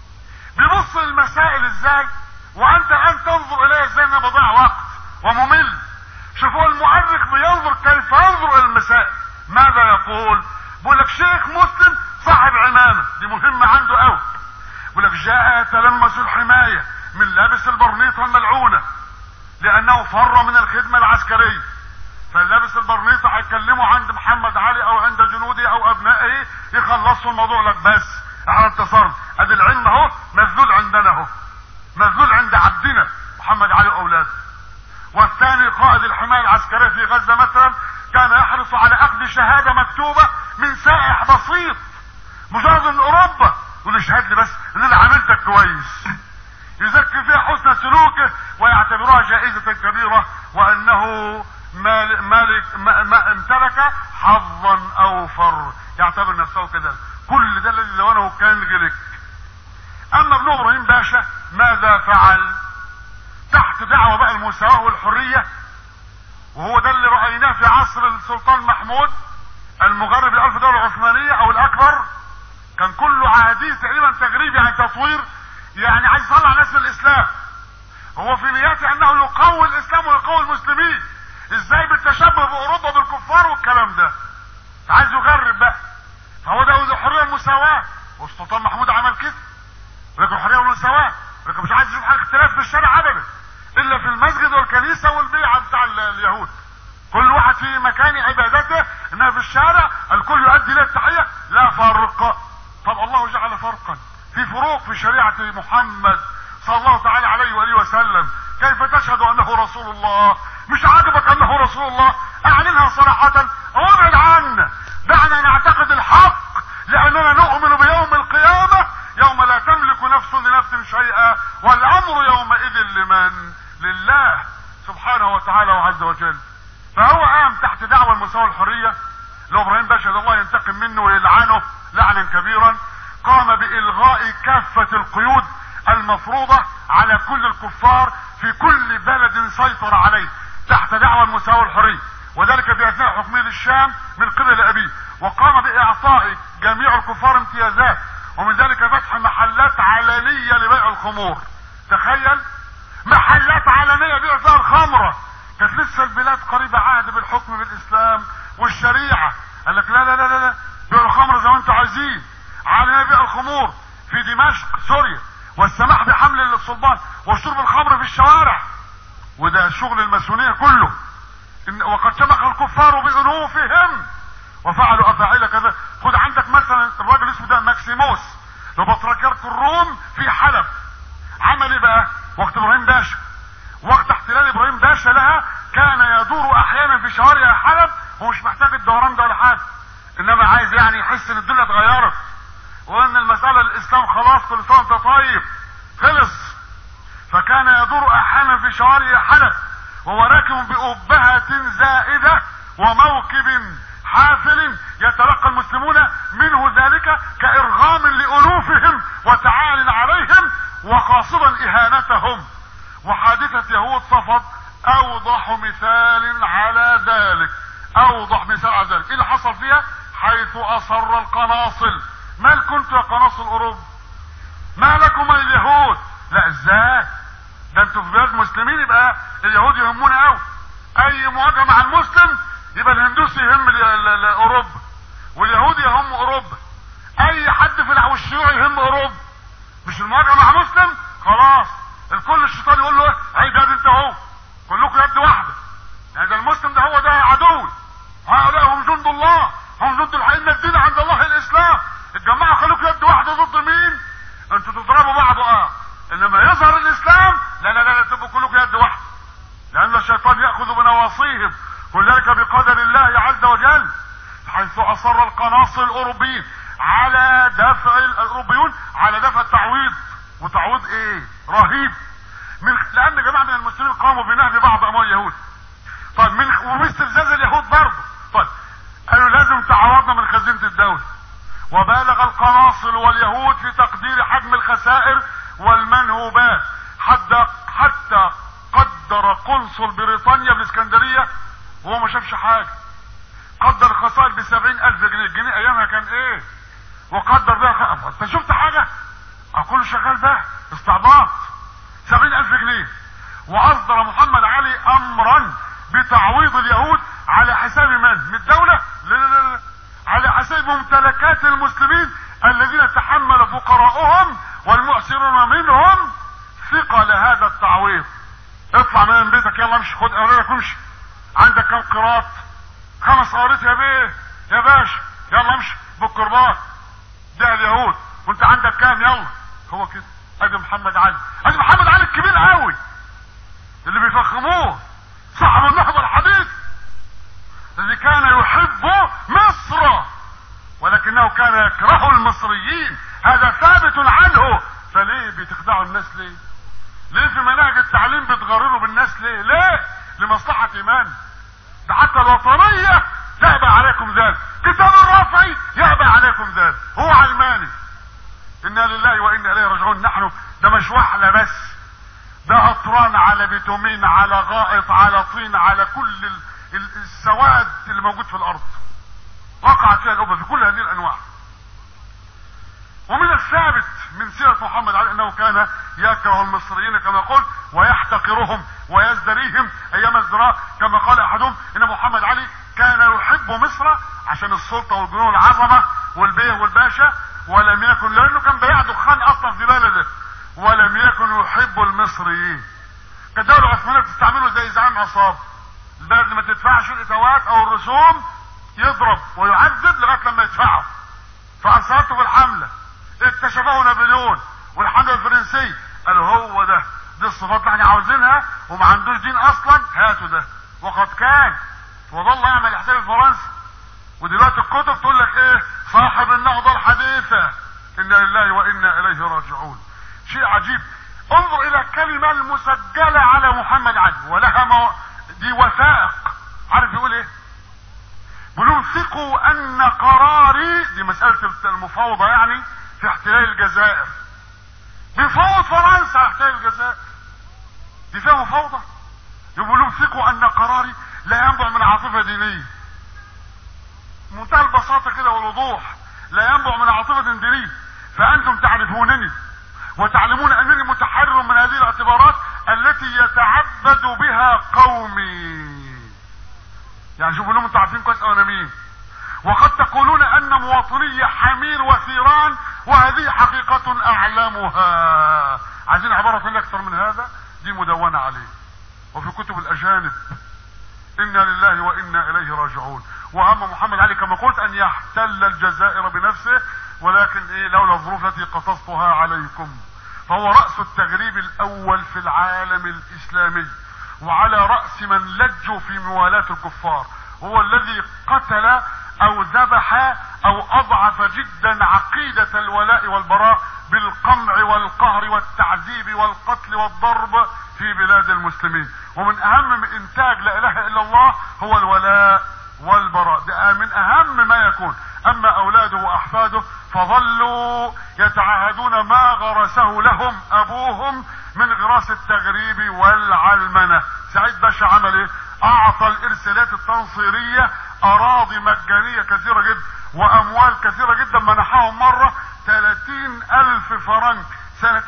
بيبص المسائل ازاي وانت ان تنظر اليها ازاي انا بضيع وقت وممل شوفوا المؤرخ بينظر كيف ينظر الى المسائل ماذا يقول بيقول لك شيخ مسلم صاحب عمامه دي مهمه عنده قوي بيقول لك جاء يتلمس الحمايه من لابس البرنيطه الملعونه لانه فر من الخدمه العسكريه فلابس البرنيطه هيكلموا عند محمد علي او عند جنوده او ابنائه يخلصوا الموضوع لك بس احنا انتصرنا ادي العلم اهو مذلول عندنا اهو مذلول عند عبدنا محمد علي واولاده والثاني قائد الحمايه العسكريه في غزه مثلا كان يحرص على اخذ شهاده مكتوبه من سائح بسيط مجرد من اوروبا يقول اشهد لي بس ان انا عملتك كويس يزكي فيها حسن سلوكه ويعتبرها جائزة كبيرة وانه مال مالك ما ما امتلك حظا اوفر يعتبر نفسه كذا كل ده الذي زونه كان جلك اما ابن ابراهيم باشا ماذا فعل تحت دعوة بقى المساواة والحرية وهو ده اللي رأيناه في عصر السلطان محمود المغرب الألف دولة العثمانية أو الأكبر كان كله عهدي تقريبا تغريب يعني تطوير يعني عايز يطلع ناس من الإسلام هو في نيته أنه يقوي الإسلام ويقوي المسلمين إزاي بالتشبه بأوروبا بالكفار والكلام ده عايز يغرب بقى فهو ده الحرية والمساواة والسلطان محمود عمل كده لكن الحرية والمساواة لكن مش عايز يشوف حاجة اختلاف في الشارع أبدا إلا في المسجد والكنيسة والبيعة بتاع اليهود كل واحد في مكان عبادته انها في الشارع الكل يؤدي له التحية لا فرق طب الله جعل فرقا في فروق في شريعة محمد صلى الله تعالى عليه وآله وسلم كيف تشهد انه رسول الله مش عاجبك انه رسول الله اعلنها صراحة وابعد عنا دعنا نعتقد الحق لاننا نؤمن بيوم القيامة يوم لا تملك نفس لنفس شيئا والامر يومئذ لمن لله سبحانه وتعالى وعز وجل فهو قام تحت دعوة المساواة والحرية لو ابراهيم باشا الله ينتقم منه ويلعنه لعنا كبيرا قام بإلغاء كافة القيود المفروضة على كل الكفار في كل بلد سيطر عليه تحت دعوة المساواة والحرية وذلك في اثناء حكمه للشام من قبل ابيه وقام باعطاء جميع الكفار امتيازات ومن ذلك فتح محلات علنية لبيع الخمور تخيل محلات علنية بيع فيها الخمرة كانت لسه البلاد قريبة عهد بالحكم بالاسلام والشريعة قال لك لا لا لا لا, لا. بيعوا الخمر زي ما انتم عايزين على بيع الخمور في دمشق سوريا والسماح بحمل الصلبان وشرب الخمر في الشوارع وده شغل الماسونية كله إن وقد شمخ الكفار بأنوفهم وفعلوا أفاعيل كذا خد عندك مثلا الراجل اسمه ده ماكسيموس لو بطريرك الروم في حلب عمل ايه بقى وقت ابراهيم باشا وقت احتلال ابراهيم باشا لها كان يدور احيانا في شوارع حلب ومش محتاج الدوران ده ولا حاجه انما عايز يعني يحس ان الدنيا اتغيرت وان المسألة الاسلام خلاص كل سنة وانت طيب خلص فكان يدور احيانا في شوارع حلب وهو راكب بأبهة زائدة وموكب حافل يتلقى المسلمون منه ذلك كإرغام لألوفهم وتعال عليهم وقاصدا إهانتهم وحادثة يهود صفد أوضح مثال على ذلك أوضح مثال على ذلك إيه اللي حصل فيها حيث أصر القناصل مال كنت يا قناصل أوروبا ما لكم اليهود لا ازاي ده انتوا في بلاد مسلمين يبقى اليهود يهمونا قوي اي مواجهه مع المسلم يبقى الهندوسي يهم ال- ال- ال- اوروبا واليهود يهم اوروبا اي حد في الع- والشيوعي يهم اوروبا مش المواجهه مع مسلم خلاص الكل الشيطان يقول له ايه عيد يد انت اهو كلكم يد واحده يعني ده المسلم ده هو ده عدو هؤلاء هم جند الله هم جند الحق ان الدين عند الله الاسلام الجماعه خلوكم يد واحده ضد مين انتوا تضربوا بعض اه انما يظهر الاسلام لا لا لا, لا تبقوا كلكم يد واحده لان الشيطان ياخذ بنواصيهم وذلك بقدر الله عز وجل حيث اصر القناصل الاوروبيين على دفع الاوروبيون على دفع التعويض وتعويض ايه رهيب من لان جماعه من المسلمين قاموا بنهب بعض اموال اليهود طيب من واستفزاز اليهود برضه طيب قالوا لازم تعوضنا من خزينه الدوله وبالغ القناصل واليهود في تقدير حجم الخسائر والمنهوبات حتى حتى قدر قنصل بريطانيا بالاسكندريه وهو ما شافش حاجه قدر الخسائر بسبعين الف جنيه الجنيه ايامها كان ايه وقدر بها خ... انت شفت حاجه اقول شغال بقى استعباط سبعين الف جنيه واصدر محمد علي امرا بتعويض اليهود على حساب من من الدولة لا لا لا لا. على حساب ممتلكات المسلمين الذين تحمل فقراؤهم والمعسرون منهم ثقل هذا التعويض اطلع من بيتك يلا امشي خد اولادك وامشي عندك كم قراط خمس قرارات يا بيه يا باشا يلا امشي بالقربات ده اليهود وانت عندك كام يلا هو كده ادي محمد علي ادي محمد علي الكبير قوي اللي بيفخموه صاحب النهضة الحديث الذي كان يحب مصر ولكنه كان يكره المصريين هذا ثابت عنه فليه بتخدعوا الناس ليه ليه في مناهج التعليم بتغرروا بالناس ليه ليه لمصلحة ايمان ده حتى الوطنية يأبى عليكم ذلك كتاب الرافعي يأبى عليكم ذلك هو علماني انا لله وانا اليه راجعون نحن ده مش وحلة بس ده قطران على بيتومين على غائط على طين على كل ال- ال- السواد اللي موجود في الارض وقعت فيها الأمة في كل هذه الانواع ومن الثابت من سيرة محمد عليه انه كان يكره المصريين كما قلت ويحتقرهم ويزدريهم ايام الزراء كما قال احدهم ان محمد علي كان يحب مصر عشان السلطة والجنون العظمة والبيه والباشا ولم يكن لانه كان بيع دخان اصلا في بلده ولم يكن يحب المصريين كالدولة العثمانية بتستعمله زي زعيم عصاب البلد ما تدفعش الاتوات او الرسوم يضرب ويعذب لغاية لما يدفعه فأرسلته بالحملة اكتشفه نابليون والحملة الفرنسية قالوا هو ده دي الصفات اللي احنا عاوزينها وما عندوش دين اصلا هاتوا ده وقد كان وظل يعمل حساب فرنسا ودلوقتي الكتب تقول لك ايه صاحب النهضة الحديثة انا لله وانا اليه راجعون شيء عجيب انظر الى الكلمة المسجلة على محمد علي ولها مو... دي وثائق عارف يقول ايه بيقولوا ثقوا ان قراري دي مسألة المفاوضة يعني في احتلال الجزائر بيفاوض فرنسا على احتلال الجزائر دي فيها مفاوضة يقولوا ثقوا ان قراري لا ينبع من عاطفة دينية منتهى البساطة كده والوضوح لا ينبع من عاطفة دينية فانتم تعرفونني وتعلمون انني متحرر من هذه الاعتبارات التي يتعبد بها قومي يعني شوفوا لهم انتوا عارفين كويس انا مين وقد تقولون ان مواطني حمير وثيران وهذه حقيقة اعلمها عايزين عبارة اكثر من هذا دي مدونة عليه وفي كتب الاجانب انا لله وانا اليه راجعون واما محمد علي كما قلت ان يحتل الجزائر بنفسه ولكن ايه لولا الظروف التي قصصتها عليكم فهو رأس التغريب الاول في العالم الاسلامي وعلى رأس من لجوا في موالاة الكفار هو الذي قتل او ذبح او اضعف جدا عقيدة الولاء والبراء بالقمع والقهر والتعذيب والقتل والضرب في بلاد المسلمين ومن اهم انتاج لا اله الا الله هو الولاء والبراء ده من اهم ما يكون اما اولاده واحفاده فظلوا يتعهدون ما غرسه لهم ابوهم من غراس التغريب والعلمنة سعيد باشا عمل ايه اعطى الارسالات التنصيرية اراضي مجانية كثيرة جدا واموال كثيرة جدا منحهم مرة 30 الف فرنك سنة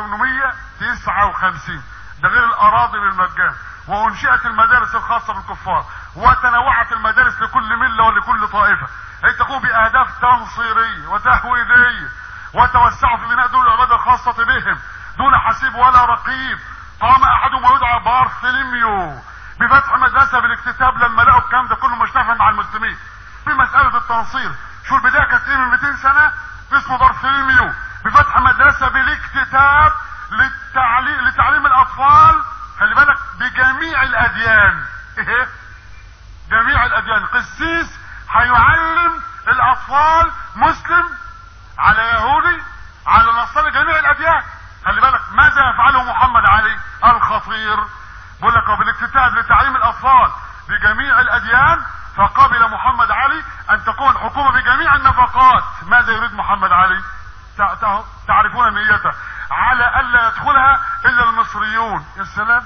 1859 ده غير الاراضي بالمجان وانشئت المدارس الخاصة بالكفار وتنوعت المدارس لكل ملة ولكل طائفة هي تقوم باهداف تنصيرية وتهويدية وتوسعوا في بناء دول العبادة الخاصة بهم دون حسيب ولا رقيب قام احدهم ويدعى بارثليميو بفتح مدرسة بالاكتتاب لما لقوا الكلام ده كله مشتغل مع المسلمين في مسألة التنصير شو البداية كانت ايه من 200 سنة اسمه بارثليميو بفتح مدرسة بالاكتتاب للتعليم لتعليم الاطفال خلي بالك بجميع الاديان ايه جميع الاديان قسيس هيعلم الاطفال مسلم على يهودي على نصراني جميع الاديان خلي بالك ماذا يفعله محمد علي الخطير بقول لك بالاكتتاب لتعليم الاطفال بجميع الاديان فقبل محمد علي ان تكون حكومة بجميع النفقات ماذا يريد محمد علي تعرفون نيته على الا يدخلها الا المصريون يا سلام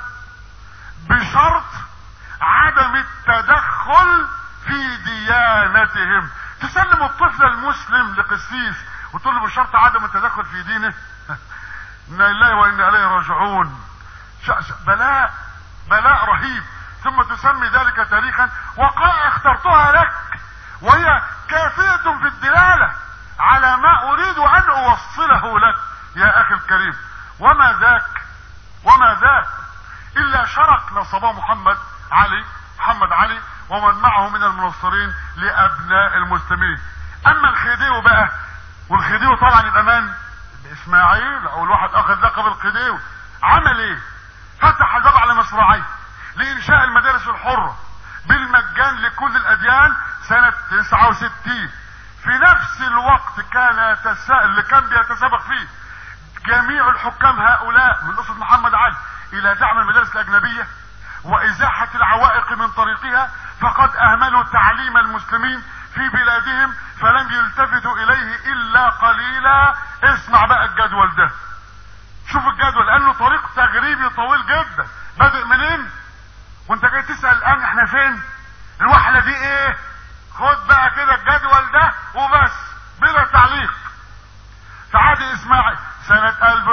بشرط عدم التدخل في ديانتهم تسلم الطفل المسلم لقسيس وتقول له بشرط عدم التدخل في دينه انا لله وانا اليه راجعون بلاء بلاء رهيب ثم تسمي ذلك تاريخا وقال اخترتها لك وهي كافية في الدلالة على ما اريد ان اوصله لك يا اخي الكريم وما ذاك وما ذاك الا شرق نصبه محمد علي محمد علي ومن معه من المنصرين لابناء المسلمين اما الخديوي بقى والخديوي طبعا يبقى من اسماعيل او الواحد اخذ لقب الخديوي عمل ايه فتح الباب على مصراعيه لانشاء المدارس الحرة بالمجان لكل الاديان سنة 69 في نفس الوقت كان يتساءل اللي كان بيتسابق فيه جميع الحكام هؤلاء من اسرة محمد علي الى دعم المدارس الاجنبية وازاحة العوائق من طريقها فقد اهملوا تعليم المسلمين في بلادهم فلم يلتفتوا اليه الا قليلا اسمع بقى الجدول ده شوف الجدول لانه طريق تغريبي طويل جدا بادئ منين وانت جاي تسأل الان احنا فين الوحلة دي ايه خد بقى كده الجدول ده وبس بلا تعليق في عهد اسماعيل سنة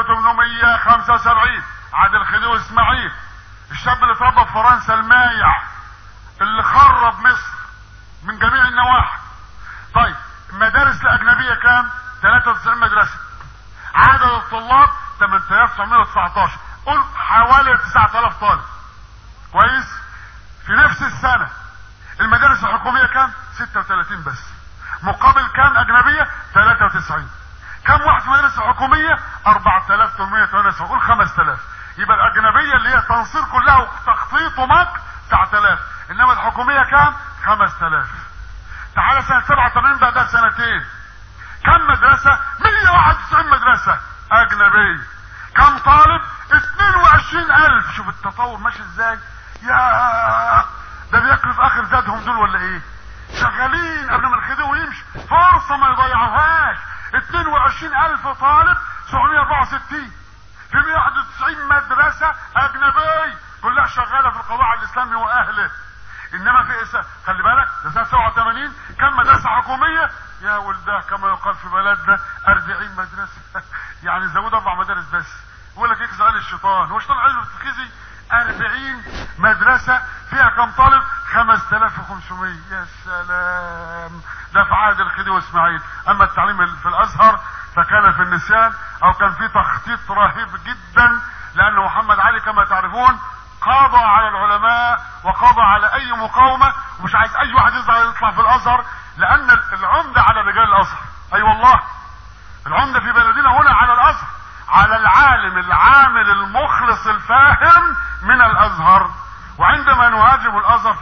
1875 عهد الخديوي اسماعيل الشاب اللي اتربى في فرنسا المايع اللي خرب مصر من جميع النواحي طيب المدارس الاجنبية كام 93 مدرسة عدد الطلاب 8919 قول حوالي 9000 طالب كويس في نفس السنة المدارس الحكومية كام 36 بس مقابل كام اجنبية 93 كم واحد في المدارس الحكومية 4878 قول 5000 يبقى الاجنبية اللي هي تنصير كلها وتخطيط ومكر 9000 انما الحكومية كام 5000 تعالى سنة 87 بعدها سنتين كم مدرسة 191 مدرسة اجنبية كم طالب 22000 شوف التطور ماشي ازاي يا ده بياكلوا في اخر زادهم دول ولا ايه شغالين قبل ما الخديوي يمشي فرصة ما يضيعوهاش 22000 طالب 764 في 191 مدرسة اجنبية كلها شغالة في القواعد الاسلامي واهله انما في إسا... خلي بالك ده سنة 87 كم مدرسة حكومية يا ولده كما يقال في بلدنا 40 مدرسة يعني زود اربع مدارس بس يقول لك يكذب على الشيطان هو الشيطان عايزه تتخزي 40 مدرسة فيها كم طالب 5500 يا سلام ده في عهد الخديوي واسماعيل اما التعليم في الازهر فكان في النسيان او كان في تخطيط رهيب جدا لان محمد علي كما تعرفون قضى على العلماء وقضى على اي مقاومة ومش عايز اي واحد يظهر يطلع في الازهر لان العمدة على رجال الازهر اي أيوة والله العمدة في بلدنا هنا على الازهر على العالم العامل المخلص الفاهم من الازهر وعندما نهاجم الازهر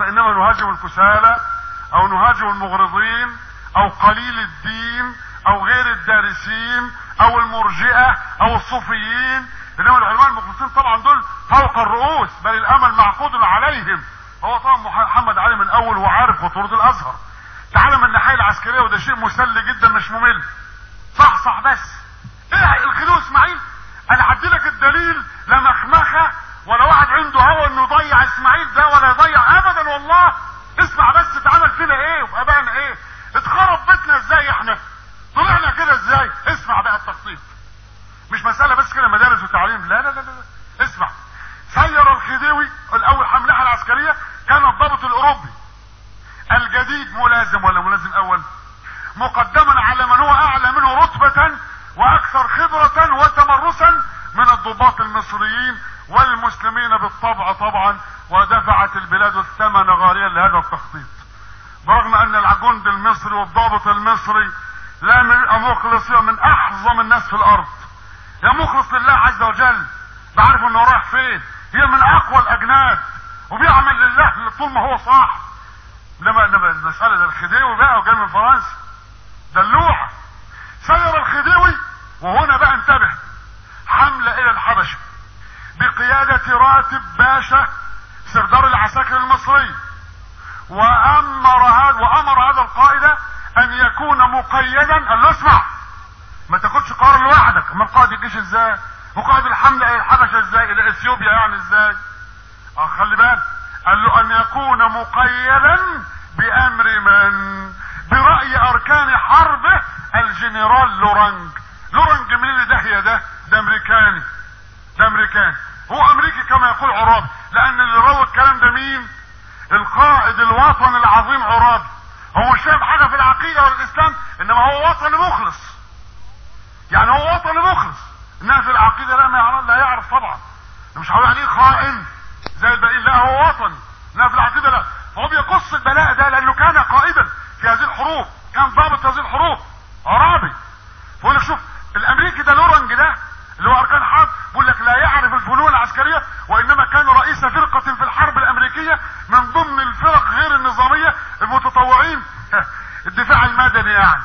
وانما نهاجم الكسالى او نهاجم المغرضين او قليل الدين او غير الدارسين او المرجئة او الصوفيين انما العلماء المخلصين طبعا دول فوق الرؤوس بل الامل معقود عليهم هو طبعا محمد علي من الاول وعارف خطورة الازهر تعالى من الناحية العسكرية وده شيء مسلي جدا مش ممل صح صح بس ايه الخديوي اسماعيل انا هدي لك الدليل لا مخمخه ولا واحد عنده هوى انه يضيع اسماعيل ده ولا يضيع ابدا والله اسمع بس اتعمل فينا ايه وابائنا ايه اتخرب بيتنا ازاي احنا طلعنا كده ازاي اسمع بقى التخطيط مش مسألة بس كده مدارس وتعليم لا لا لا لا اسمع سير الخديوي الاول حملها العسكرية كان الضابط الاوروبي الجديد ملازم ولا ملازم اول مقدما على من هو اعلى منه رتبة واكثر خبرة وتمرسا من الضباط المصريين والمسلمين بالطبع طبعا ودفعت البلاد الثمن غاليا لهذا التخطيط برغم ان الجند المصري والضابط المصري لا من مخلص من احظم الناس في الارض يا مخلص لله عز وجل بعرف انه رايح فين هي من اقوى الاجناد وبيعمل لله طول ما هو صح انما انما المساله ده الخديوي بقى وجاي من فرنسا دلوعه سير الخديوي وهنا بقى انتبه حملة الى الحبشة بقيادة راتب باشا سردار العساكر المصري وامر هذا وامر هذا القائد ان يكون مقيدا قال له اسمع ما تاخدش قرار لوحدك امال قائد الجيش ازاي وقائد الحملة الى الحبشة ازاي الى اثيوبيا يعني ازاي اه خلي بالك قال له ان يكون مقيدا بامر من برأي اركان حربه الجنرال لورانج لورانج مين اللي داهية ده ده امريكاني ده امريكاني هو امريكي كما يقول عرابي لان اللي روى الكلام ده مين القائد الوطني العظيم عرابي هو مش فاهم حاجه في العقيده والاسلام انما هو وطني مخلص يعني هو وطني مخلص انما في العقيده لا ما يعرف لا يعرف طبعا مش هقول عليه خائن زي الباقيين لا هو وطني انما في العقيده لا فهو بيقص البلاء ده لانه كان قائدا في هذه الحروب كان ضابط هذه الحروب عرابي بقول لك شوف الامريكي ده لورنج ده اللي هو اركان حرب بيقول لك لا يعرف الفنون العسكريه وانما كان رئيس فرقه في الحرب الامريكيه من ضمن الفرق غير النظاميه المتطوعين الدفاع المدني يعني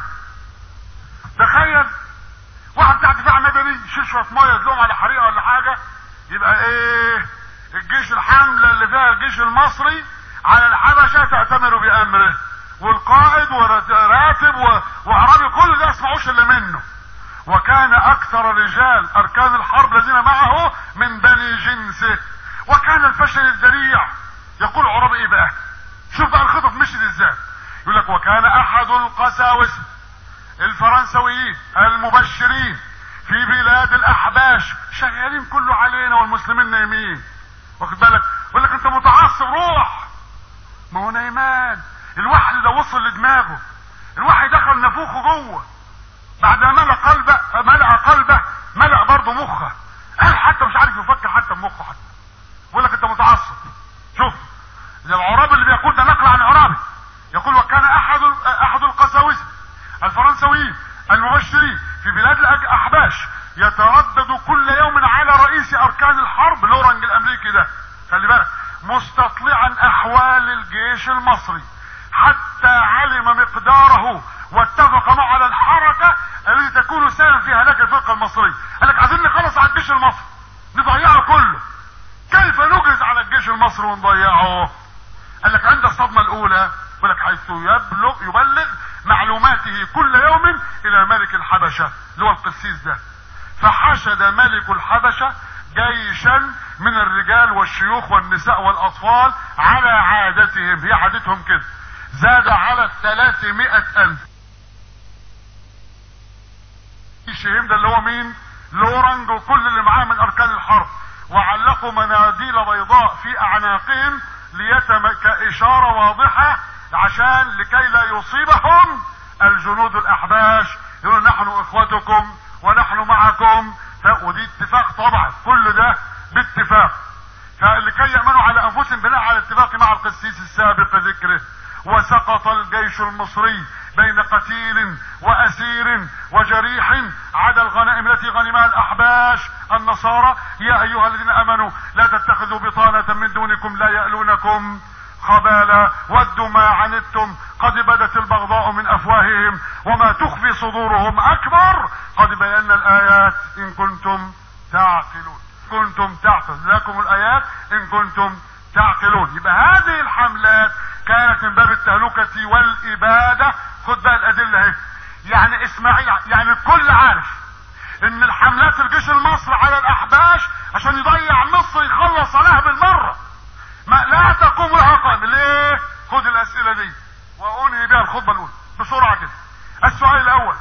تخيل واحد بتاع دفاع مدني يشيل شويه ميه يدلهم على حريقه ولا حاجه يبقى ايه الجيش الحمله اللي فيها الجيش المصري على الحبشه تأتمر بامره والقائد وراتب وعربي كل ده يسمعوش الا منه وكان اكثر رجال اركان الحرب الذين معه من بني جنسه وكان الفشل الذريع يقول عربي ايه بقى شوف بقى الخطط مشيت ازاي يقول لك وكان احد القساوسه الفرنسويين المبشرين في بلاد الاحباش شغالين كله علينا والمسلمين نايمين واخد بالك يقول لك انت متعصب روح ما هو نايمان الوحي ده وصل لدماغه الوحي دخل نافوخه جوه بعد ما ملأ قلبه ملأ قلبه ملأ برضه مخه قال حتى مش عارف يفكر حتى بمخه حتى يقول لك انت متعصب شوف العرابي اللي بيقول ده نقل عن عرابي يقول وكان احد احد القساوسه الفرنسويين المبشرين في بلاد الاحباش يتردد كل يوم على رئيس اركان الحرب لورنج الامريكي ده خلي بالك مستطلعا احوال الجيش المصري حتى علم مقداره واتفق معه على الحركة التي تكون سببا في هلاك الفرقة المصرية قال لك عايزين نخلص على الجيش المصري نضيعه كله كيف نجهز على الجيش المصري ونضيعه قال لك عند الصدمة الاولى يقول لك حيث يبلغ يبلغ معلوماته كل يوم الى ملك الحبشة اللي هو القسيس ده فحشد ملك الحبشة جيشا من الرجال والشيوخ والنساء والاطفال على عادتهم هي عادتهم كده زاد على الثلاثمائة الف الشهيم ده اللي هو مين لورنج وكل اللي معاه من اركان الحرب وعلقوا مناديل بيضاء في اعناقهم ليتم كاشارة واضحة عشان لكي لا يصيبهم الجنود الاحباش يقولوا نحن اخوتكم ونحن معكم ودي اتفاق طبعا كل ده باتفاق فلكي يأمنوا على انفسهم بناء على الاتفاق مع القسيس السابق ذكره وسقط الجيش المصري بين قتيل واسير وجريح عدا الغنائم التي غنمها الاحباش النصارى يا ايها الذين امنوا لا تتخذوا بطانة من دونكم لا يألونكم خبالا ودوا ما عنتم قد بدت البغضاء من افواههم وما تخفي صدورهم اكبر قد بينا الايات ان كنتم تعقلون كنتم تعقلون لكم الايات ان كنتم تعقلون يبقى هذه الحملات كانت من باب التهلكة والابادة خد بقى الادلة اهي يعني اسماعيل يعني الكل عارف ان الحملات الجيش المصري على الاحباش عشان يضيع مصر يخلص عليها بالمرة ما لا تقوم لها قائم ليه خد الاسئلة دي وانهي بها الخطبة الاولى بسرعة كده السؤال الاول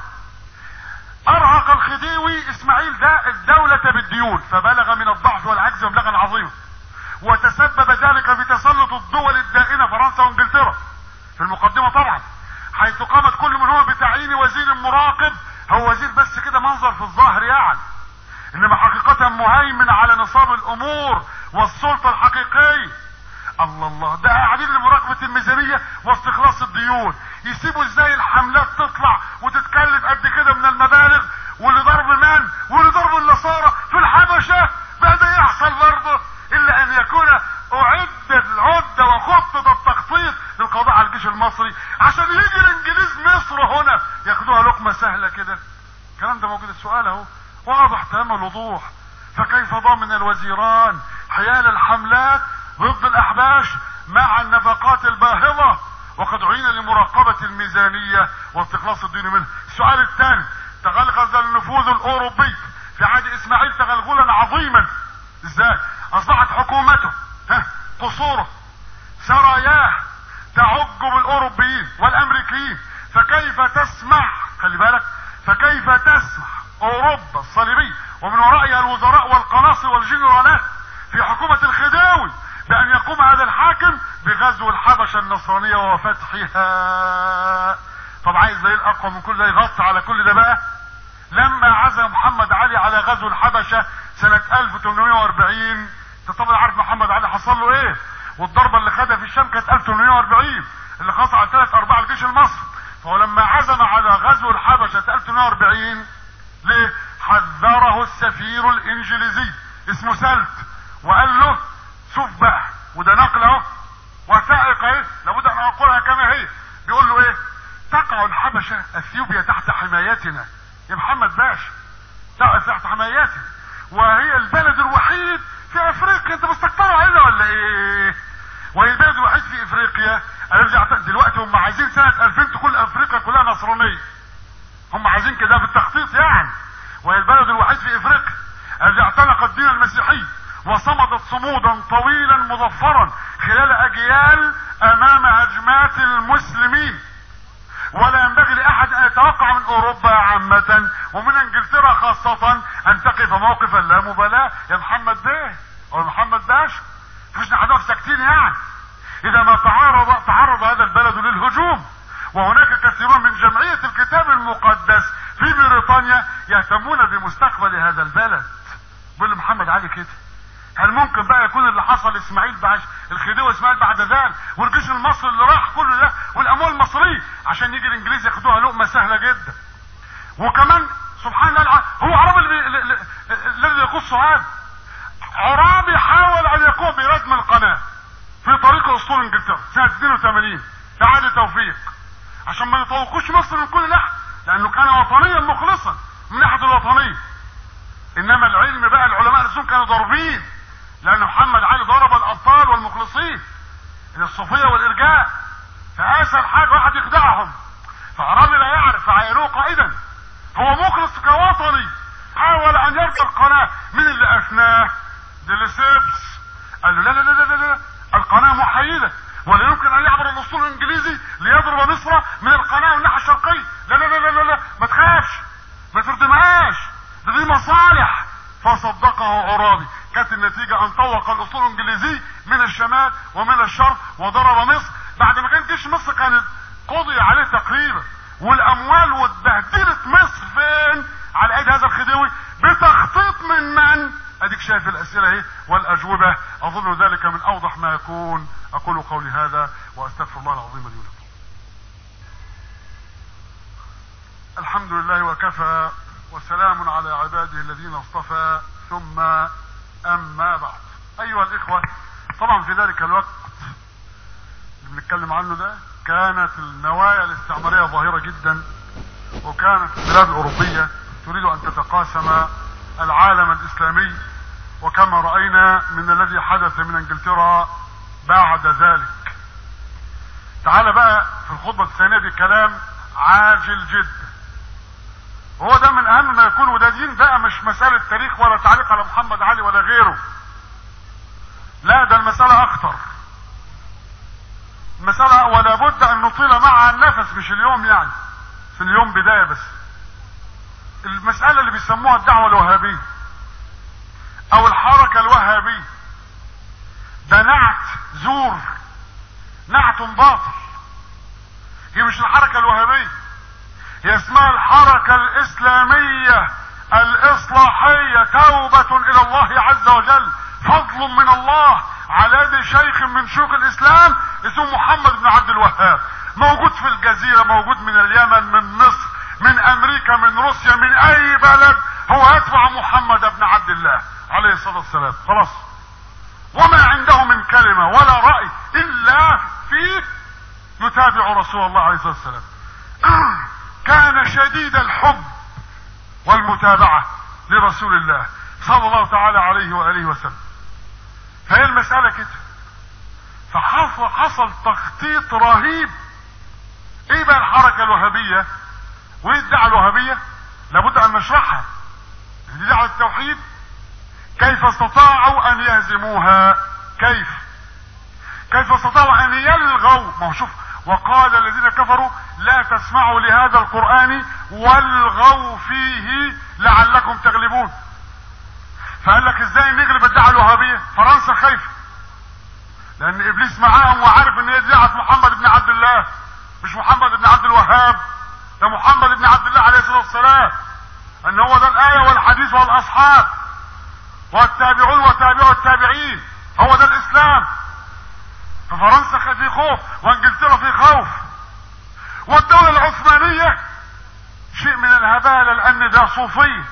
ارهق الخديوي اسماعيل ده الدولة بالديون فبلغ من الضعف والعجز مبلغا عظيما وتسبب ذلك في تسلط الدول الدائنة فرنسا وانجلترا في المقدمة طبعا حيث قامت كل منهما بتعيين وزير مراقب هو وزير بس كده منظر في الظاهر يعني انما حقيقة مهيمن على نصاب الامور والسلطة الحقيقية الله الله ده قاعدين لمراقبة الميزانية واستخلاص الديون يسيبوا ازاي الحملات تطلع وتتكلف قد كده من المبالغ ولضرب من ولضرب النصارى في الحبشة بدا يحصل برضه الا ان يكون اعد العدة وخطة التخطيط للقضاء على الجيش المصري عشان يجي الانجليز مصر هنا ياخدوها لقمة سهلة كده الكلام ده موجود السؤال اهو واضح تمام الوضوح فكيف ضامن الوزيران حيال الحملات ضد الاحباش مع النفقات الباهظة وقد عين لمراقبة الميزانية واستخلاص الدين منها السؤال الثاني تغلغل النفوذ الاوروبي في عهد اسماعيل تغلغلا عظيما ازاي اصبحت حكومته ها قصوره سراياه تعج بالاوروبيين والامريكيين فكيف تسمح خلي بالك فكيف تسمح اوروبا الصليبية ومن ورائها الوزراء والقناصل والجنرالات في حكومة الخداوي بان يقوم هذا الحاكم بغزو الحبشة النصرانية وفتحها طب عايز زي الاقوى من كل ده يغطي على كل ده بقى لما عزم محمد علي على غزو الحبشة سنة 1840 انت طبعا عارف محمد علي حصل له ايه والضربة اللي خدها في الشام كانت 1840 اللي خاص على ثلاث ارباع الجيش المصري فهو لما عزم على غزو الحبشة 1840 ليه حذره السفير الانجليزي اسمه سلت وقال له شوف بقى وده نقل اهو وثائق اهي لابد ان اقولها كما هي بيقول له ايه تقع الحبشة اثيوبيا تحت حمايتنا يا محمد باشا تحت حمايتنا وهي البلد الوحيد في افريقيا انت مستكترها هنا ولا ايه وهي البلد الوحيد في افريقيا ارجع دلوقتي هم عايزين سنة 2000 تكون افريقيا كلها نصرانية هم عايزين كده في التخطيط يعني وهي البلد الوحيد في افريقيا الذي اعتنق الدين المسيحي وصمدت صمودا طويلا مظفرا خلال اجيال امام هجمات المسلمين ولا ينبغي لاحد ان يتوقع من اوروبا عامة ومن انجلترا خاصة ان تقف موقفا لا مبالاة يا محمد بيه او محمد باشا مش نحن ساكتين يعني اذا ما تعرض تعرض هذا البلد للهجوم وهناك كثيرون من جمعية الكتاب المقدس في بريطانيا يهتمون بمستقبل هذا البلد بيقول محمد علي كده هل ممكن بقى يكون اللي حصل اسماعيل بعد الخديوي اسماعيل بعد ذلك والجيش المصري اللي راح كل ده والاموال المصريه عشان يجي الانجليز ياخدوها لقمه سهله جدا وكمان سبحان الله هو عربي الذي يقص هذا عرابي حاول ان يقوم بردم القناه في طريق اسطول انجلترا سنه 82 في عهد توفيق عشان ما يطوقوش مصر من كل ناحيه لانه كان وطنيا مخلصا من ناحيه الوطنيه انما العلم بقى العلماء نفسهم كانوا ضاربين لان محمد علي ضرب الابطال والمخلصين الصوفيه والارجاء فاسهل حاجه واحد يخدعهم فعربي لا يعرف فعينوه قائدا هو مخلص كوطني حاول ان يرجع القناه مين اللي افناه ديليسيبس قال له لا لا لا لا لا القناه محايده ولا يمكن ان يعبر الاسطول الانجليزي ليضرب مصر من القناه من الناحيه الشرقيه لا لا لا لا لا, لا. ما تخافش ما تردمهاش ده دي مصالح فصدقه عرابي كانت النتيجة ان طوق الاسطول الانجليزي من الشمال ومن الشرق وضرب مصر بعد ما كان جيش مصر كانت قضي عليه تقريبا والاموال واتبهدلت مصر فين على ايدي هذا الخديوي بتخطيط من من اديك شايف الاسئله اهي والاجوبه اظن ذلك من اوضح ما يكون اقول قولي هذا واستغفر الله العظيم لي ولكم الحمد لله وكفى وسلام على عباده الذين اصطفى ثم اما بعد ايها الاخوة طبعا في ذلك الوقت بنتكلم عنه ده كانت النوايا الاستعمارية ظاهرة جدا وكانت البلاد الأوروبية تريد أن تتقاسم العالم الإسلامي وكما رأينا من الذي حدث من انجلترا بعد ذلك تعال بقى في الخطبة الثانية دي كلام عاجل جدا وهو ده من اهم ما يكون وده دين بقى مش مسألة تاريخ ولا تعليق على محمد علي ولا غيره لا ده المسألة اخطر المسألة ولا بد ان نطيل معها النفس مش اليوم يعني في اليوم بداية بس المسألة اللي بيسموها الدعوة الوهابية او الحركة الوهابية ده نعت زور نعت باطل هي مش الحركة الوهابية هي اسمها الحركة الاسلامية الاصلاحية توبة الى الله عز وجل فضل من الله على يد شيخ من شيوخ الاسلام اسمه محمد بن عبد الوهاب موجود في الجزيرة موجود من اليمن من مصر من امريكا من روسيا من اي بلد هو يتبع محمد بن عبد الله عليه الصلاة والسلام خلاص وما عنده من كلمة ولا رأي الا فيه يتابع رسول الله عليه الصلاة والسلام كان شديد الحب والمتابعة لرسول الله صلى الله تعالى عليه وآله وسلم فهي المسألة كده فحصل حصل تخطيط رهيب ايه بقى الحركة الوهابية وايه الدعوة الوهابية لابد ان نشرحها دي دعوة التوحيد كيف استطاعوا ان يهزموها كيف كيف استطاعوا ان يلغوا ما هو شوف وقال الذين كفروا لا تسمعوا لهذا القرآن والغوا فيه لعلكم تغلبون فقال لك ازاي نغلب الدعوة الوهابية فرنسا خايفة لان ابليس معاهم وعارف ان هي دعوة محمد بن عبد الله مش محمد بن عبد الوهاب ده محمد بن عبد الله عليه الصلاة والسلام ان هو ده الاية والحديث والاصحاب والتابعون وتابعوا التابعين هو ده الاسلام ففرنسا في خوف وانجلترا في خوف والدولة العثمانية شيء من الهبالة لان ده صوفية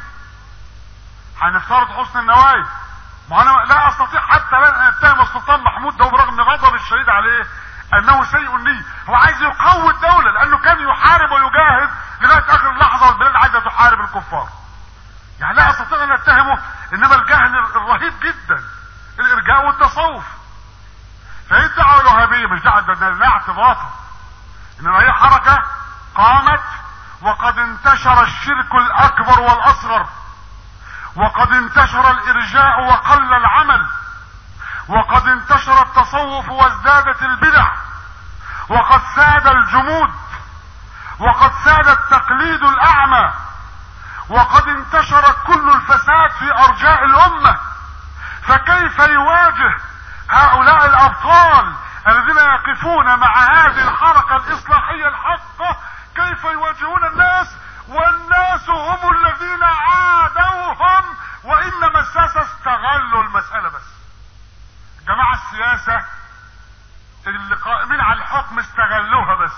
هنفترض حسن النوايا ما انا لا استطيع حتى لا اتهم السلطان محمود ده برغم غضب الشديد عليه انه سيء النية هو عايز يقوي الدولة لانه كان يحارب ويجاهد لغاية اخر لحظة والبلاد عايزة تحارب الكفار يعني لا استطيع ان اتهمه انما الجهل الرهيب جدا الارجاء والتصوف فهي الدعوة الوهابية مش دعوة ده لا اعتباطا انما هي حركة قامت وقد انتشر الشرك الاكبر والاصغر وقد انتشر الارجاء وقل العمل وقد انتشر التصوف وازدادت البدع وقد ساد الجمود وقد ساد التقليد الاعمى وقد انتشر كل الفساد في ارجاء الامه فكيف يواجه هؤلاء الابطال الذين يقفون مع هذه الحركه الاصلاحيه الحقه كيف يواجهون الناس والناس هم الذين عادوهم وانما الساسه استغلوا المساله بس جماعه السياسه اللي قائمين على الحكم استغلوها بس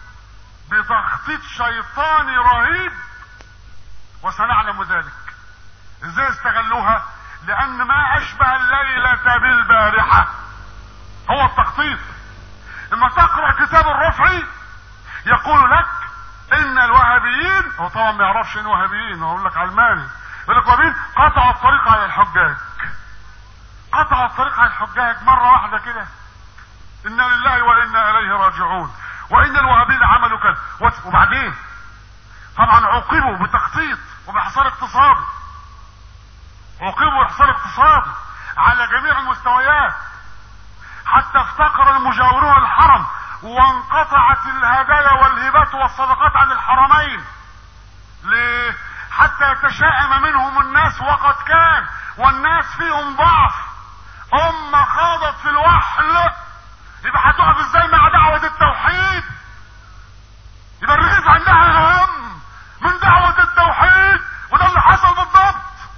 بتخطيط شيطاني رهيب وسنعلم ذلك ازاي استغلوها لان ما اشبه الليلة بالبارحة هو التخطيط لما تقرأ كتاب الرفعي يقول لك ان الوهابيين هو طبعا ما يعرفش ان وهابيين هو يقول لك علماني يقول لك وهابيين قطعوا الطريق على الحجاج قطعوا الطريق على الحجاج مرة واحدة كده انا لله وانا اليه راجعون وان الوهابيين عملوا كذا وبعدين طبعا عوقبوا بتخطيط وبحصار اقتصادي عوقبوا بحصار اقتصادي على جميع المستويات حتى افتقر المجاورون الحرم وانقطعت الهدايا والهبات والصدقات عن الحرمين ليه حتى يتشائم منهم الناس وقد كان والناس فيهم ضعف أمة خاضت في الوحل يبقى هتقف ازاي مع دعوة التوحيد يبقى الرئيس عندها هم من دعوة التوحيد وده اللي حصل بالضبط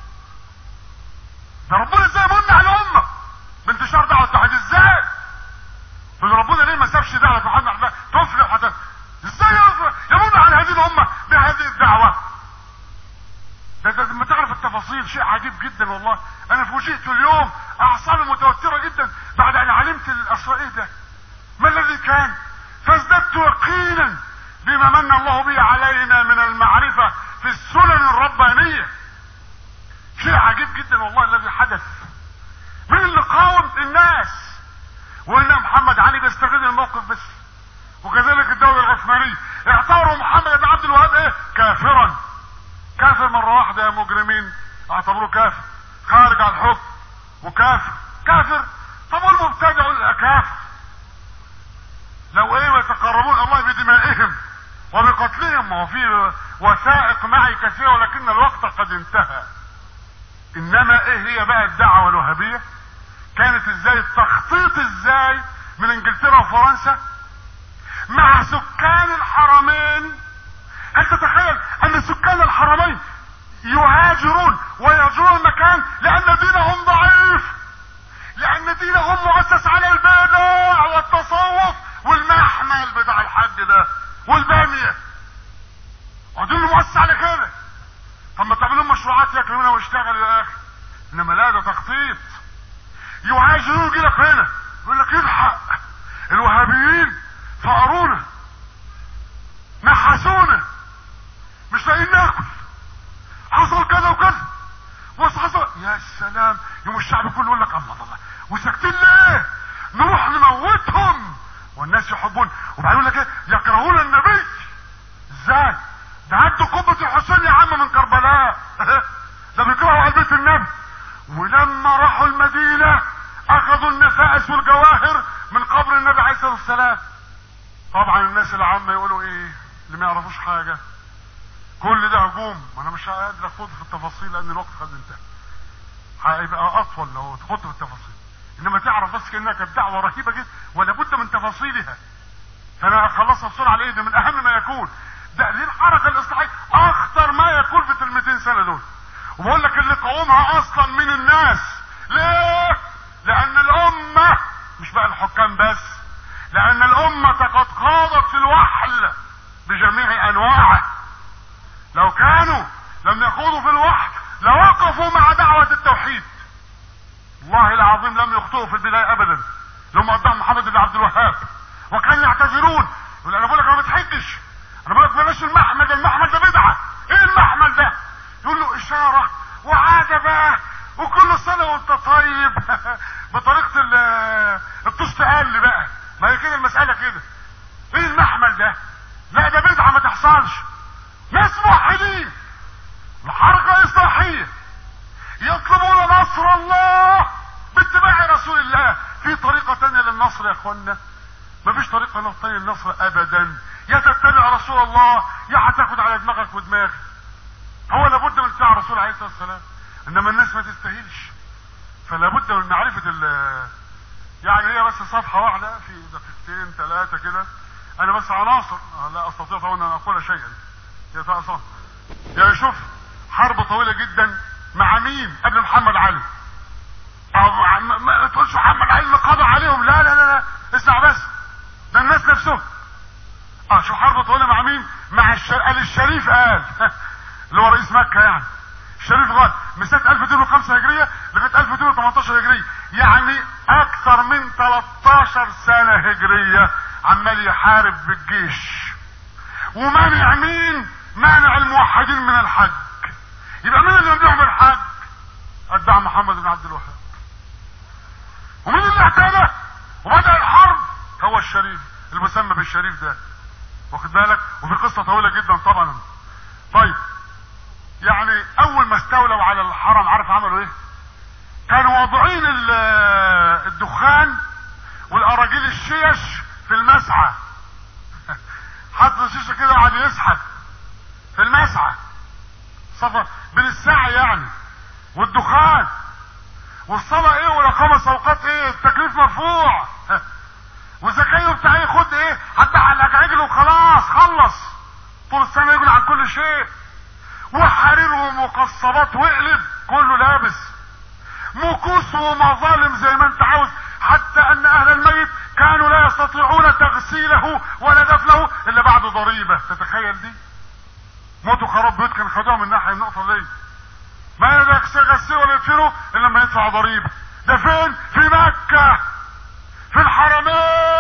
ده ربنا ازاي يمن على الأمة بانتشار دعوة التوحيد ازاي من ربنا ليه ما سابش دعوة محمد تفلح حتى ازاي يمن على هذه الأمة بهذه الدعوة ده ده لما تعرف التفاصيل شيء عجيب جدا والله انا فوجئت اليوم اعصابي متوترة جدا بعد ان علمت الاسرار ايه ده ما الذي الذي كان فازددت يقينا بما من الله به علينا من المعرفة في السنن الربانية شيء عجيب جدا والله الذي حدث من اللي قاوم الناس وان محمد علي بيستغل الموقف بس وكذلك الدولة العثمانية اعتبروا محمد بن عبد الوهاب ايه كافرا كافر مرة واحدة يا مجرمين اعتبروه كافر خارج عن الحكم وكافر كافر طب والمبتدع كافر لو ايه يتقربون الله بدمائهم وبقتلهم وفي وثائق معي كثيرة ولكن الوقت قد انتهى انما ايه هي بقى الدعوة الوهابية كانت ازاي التخطيط ازاي من انجلترا وفرنسا مع سكان الحرمين انت تخيل ان سكان الحرمين يهاجرون ويهجرون المكان لان دينهم ضعيف لان دينهم مؤسس على البدع والتصوف والمحمل بتاع الحج ده والبامية ودين مؤسس على كده طب ما تعملوا مشروعات ياكلوا منها ويشتغلوا يا اخي انما لا ده تخطيط يهاجرون يجي لك هنا يقول لك الحق الوهابيين فقرونا نحسونا مش لاقيين ناكل حصل كذا وكذا بص حصل يا سلام يوم الشعب كله يقول لك الله الله وساكتين ليه نروح نموتهم والناس يحبون وبعدين لك ايه يكرهون النبي ازاي ده عدوا قبة الحسين يا عم من كربلاء ده بيكرهوا على بيت النبي ولما راحوا المدينة اخذوا النفائس والجواهر من قبر النبي عليه الصلاة والسلام طبعا الناس العامة يقولوا ايه اللي ما يعرفوش حاجة كل ده هجوم وانا مش قادر اخد في التفاصيل لان الوقت قد انتهى هيبقى اطول لو تخد في التفاصيل انما تعرف بس كانها كانت دعوه رهيبه جدا ولا بد من تفاصيلها فانا اخلصها بسرعه على ايه من اهم ما يكون ده دي الحركه الاصلاحيه اخطر ما يكون في ال 200 سنه دول وبقول لك اللي قومها اصلا من الناس ليه لان الامه مش بقى الحكام بس لان الامه قد خاضت في الوحل بجميع انواعه لو كانوا لم يخوضوا في الوحل لوقفوا مع دعوة التوحيد والله العظيم لم يخطئوا في البداية ابدا لهم قدام محمد بن عبد الوهاب وكانوا يعتذرون يقول انا بقول لك انا ما بتحجش انا بقول لك بلاش المحمل ده المحمل ده بدعة ايه المحمل ده يقول له اشارة وعجبة وكل سنة وانت طيب بطريقة الطست قال بقى ما هي كده المسألة كده ايه المحمل ده لا ده بدعة ما تحصلش ناس موحدين الحركة اصلاحية يطلبون نصر الله باتباع رسول الله في طريقة تانية للنصر يا اخوانا مفيش طريقة تانية للنصر ابدا يا تتبع رسول الله يا هتاخد على دماغك ودماغي هو لابد من اتباع الرسول عليه الصلاة والسلام انما الناس ما تستاهلش فلا بد من معرفة ال يعني هي بس صفحة واحدة في دقيقتين ثلاثة كده انا بس عناصر لا استطيع طبعا ان اقول شيئا يا تأصان يا شوف حرب طويلة جدا مع مين قبل محمد علي أو ما, ما تقولش محمد علي اللي قضى عليهم لا لا لا, لا. اسمع بس ده الناس نفسهم اه شوف حرب طويلة مع مين مع الش... قال الشريف قال اللي هو رئيس مكة يعني الشريف قال من سنة 1205 هجرية لغاية 1218 هجرية يعني اكثر من 13 سنة هجرية عمال يحارب بالجيش ومانع مين مانع الموحدين من الحج يبقى مين اللي يمنعهم الحج اتباع محمد بن عبد الوهاب ومين اللي اعتنى وبدأ الحرب هو الشريف المسمى بالشريف ده واخد بالك وفي قصة طويلة جدا طبعا طيب يعني اول ما استولوا على الحرم عارف عملوا ايه كانوا واضعين الدخان والاراجيل الشيش في المسعى حط الشيشة كده وقعد يسحب في المسعى صفا بين السعي يعني والدخان والصلاة ايه ولا خمس اوقات ايه التكليف مرفوع والزكاة بتاع ايه خد ايه حتى على عجل وخلاص خلص طول السنة يجري عن كل شيء وحرير ومقصبات واقلب كله لابس مكوس ومظالم زي ما انت عاوز حتى ان اهل الميت كانوا لا يستطيعون تغسيله ولا دفنه الا بعد ضريبة تتخيل دي موتوا خراب بيوت كان خدوها من ناحية النقطة دي ما يغسلوا ولا يدفنوا الا لما يدفعوا ضريبة ده فين في مكة في الحرمين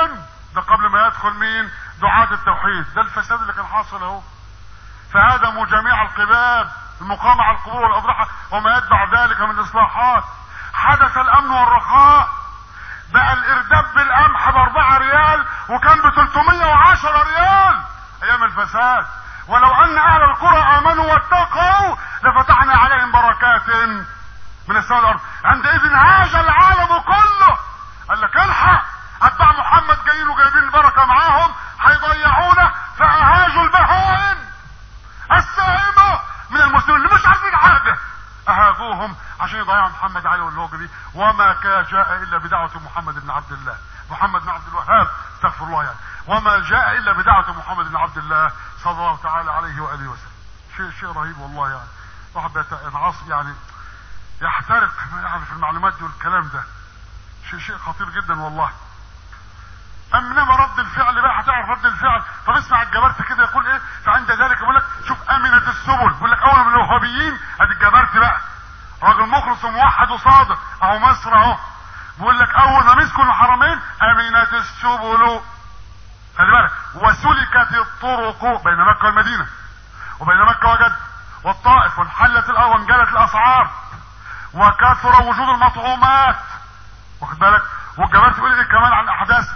ده قبل ما يدخل مين دعاة التوحيد ده الفساد اللي كان حاصل اهو فهدموا جميع القباب المقامة على القبور والأضرحة وما يتبع ذلك من الإصلاحات حدث الأمن والرخاء بقى الإرداب بالقمح بأربعة ريال وكان ب 310 ريال أيام الفساد ولو أن أهل القرى آمنوا واتقوا لفتحنا عليهم بركات من السماء والأرض عندئذ هاج العالم كله قال لك الحق أتباع محمد جايين وجايبين البركة معاهم هيضيعونا فأهاجوا البهائم السائمة من المسلمين اللي مش عارفين حاجة أهاجوهم عشان يضيعوا محمد علي واللوجة دي وما كان جاء إلا بدعوة محمد بن عبد الله محمد بن عبد الوهاب استغفر الله يعني وما جاء إلا بدعوة محمد بن عبد الله صلى الله تعالى عليه وآله وسلم شيء شيء رهيب والله يعني واحد بيتعص يعني يحترق يعني في المعلومات دي والكلام ده شيء شيء خطير جدا والله انما رد الفعل بقى هتعرف رد الفعل طب اسمع الجبرت كده يقول ايه فعند ذلك يقول لك شوف امنة السبل يقول لك اول من الوهابيين ادي الجبرت بقى راجل مخلص وموحد وصادق اهو مصر اهو بيقول لك اول ما مسكوا الحرمين امنة السبل خلي بالك وسلكت الطرق بين مكة والمدينة وبين مكة وجد والطائف وانحلت الارض وانجلت الاسعار وكثر وجود المطعومات واخد بالك والجماعه تقول ايه كمان عن احداث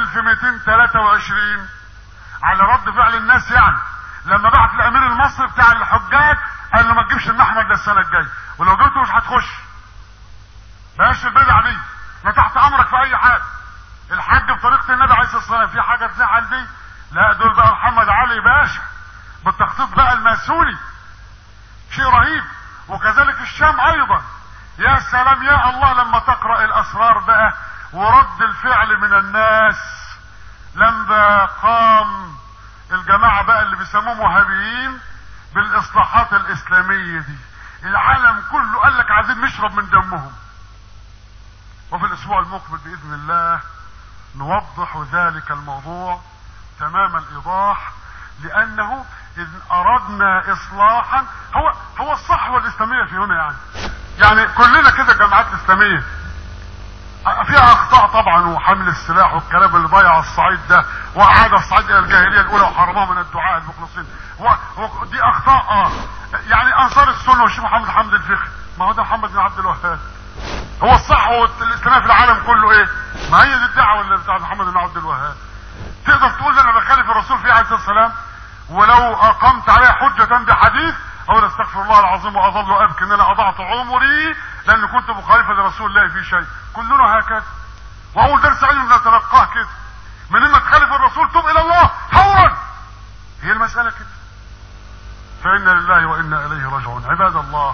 1223 على رد فعل الناس يعني لما بعت الامير المصري بتاع الحجاج قال له ما تجيبش المحمد ده السنه الجايه ولو جبته مش هتخش بلاش البدع دي انا تحت امرك في اي حاجه الحج بطريقه النبي عليه الصلاه والسلام في حاجه تزعل دي لا دول بقى محمد علي باشا بالتخطيط بقى الماسوني شيء رهيب وكذلك الشام ايضا يا سلام يا الله لما تقرا الاسرار بقى ورد الفعل من الناس لما قام الجماعه بقى اللي بيسموهم وهابيين بالاصلاحات الاسلاميه دي العالم كله قال لك عايزين نشرب من دمهم وفي الاسبوع المقبل باذن الله نوضح ذلك الموضوع تمام الايضاح لانه اذ اردنا اصلاحا هو هو الصحوه الاسلاميه في هنا يعني يعني كلنا كده جماعات اسلاميه فيها اخطاء طبعا وحمل السلاح والكلام اللي ضيع الصعيد ده واعاد الصعيد الى الجاهليه الاولى وحرمها من الدعاء المخلصين و... و... دي اخطاء اه يعني انصار السنه والشيخ محمد حمد الفقي ما هو ده محمد بن عبد الوهاب هو الصحوه الاسلاميه في العالم كله ايه؟ ما هي دي الدعوه اللي بتاعت محمد بن عبد الوهاب تقدر تقول انا بخالف الرسول فيه عليه الصلاه والسلام ولو اقمت عليه حجة بحديث اقول استغفر الله العظيم واظل ابكي ان انا اضعت عمري لان كنت مخالفا لرسول الله في شيء كلنا هكذا واول درس علم نتلقاه كده من اما تخالف الرسول توب الى الله فورا هي المسألة كده فإنا لله وإنا إليه راجعون عباد الله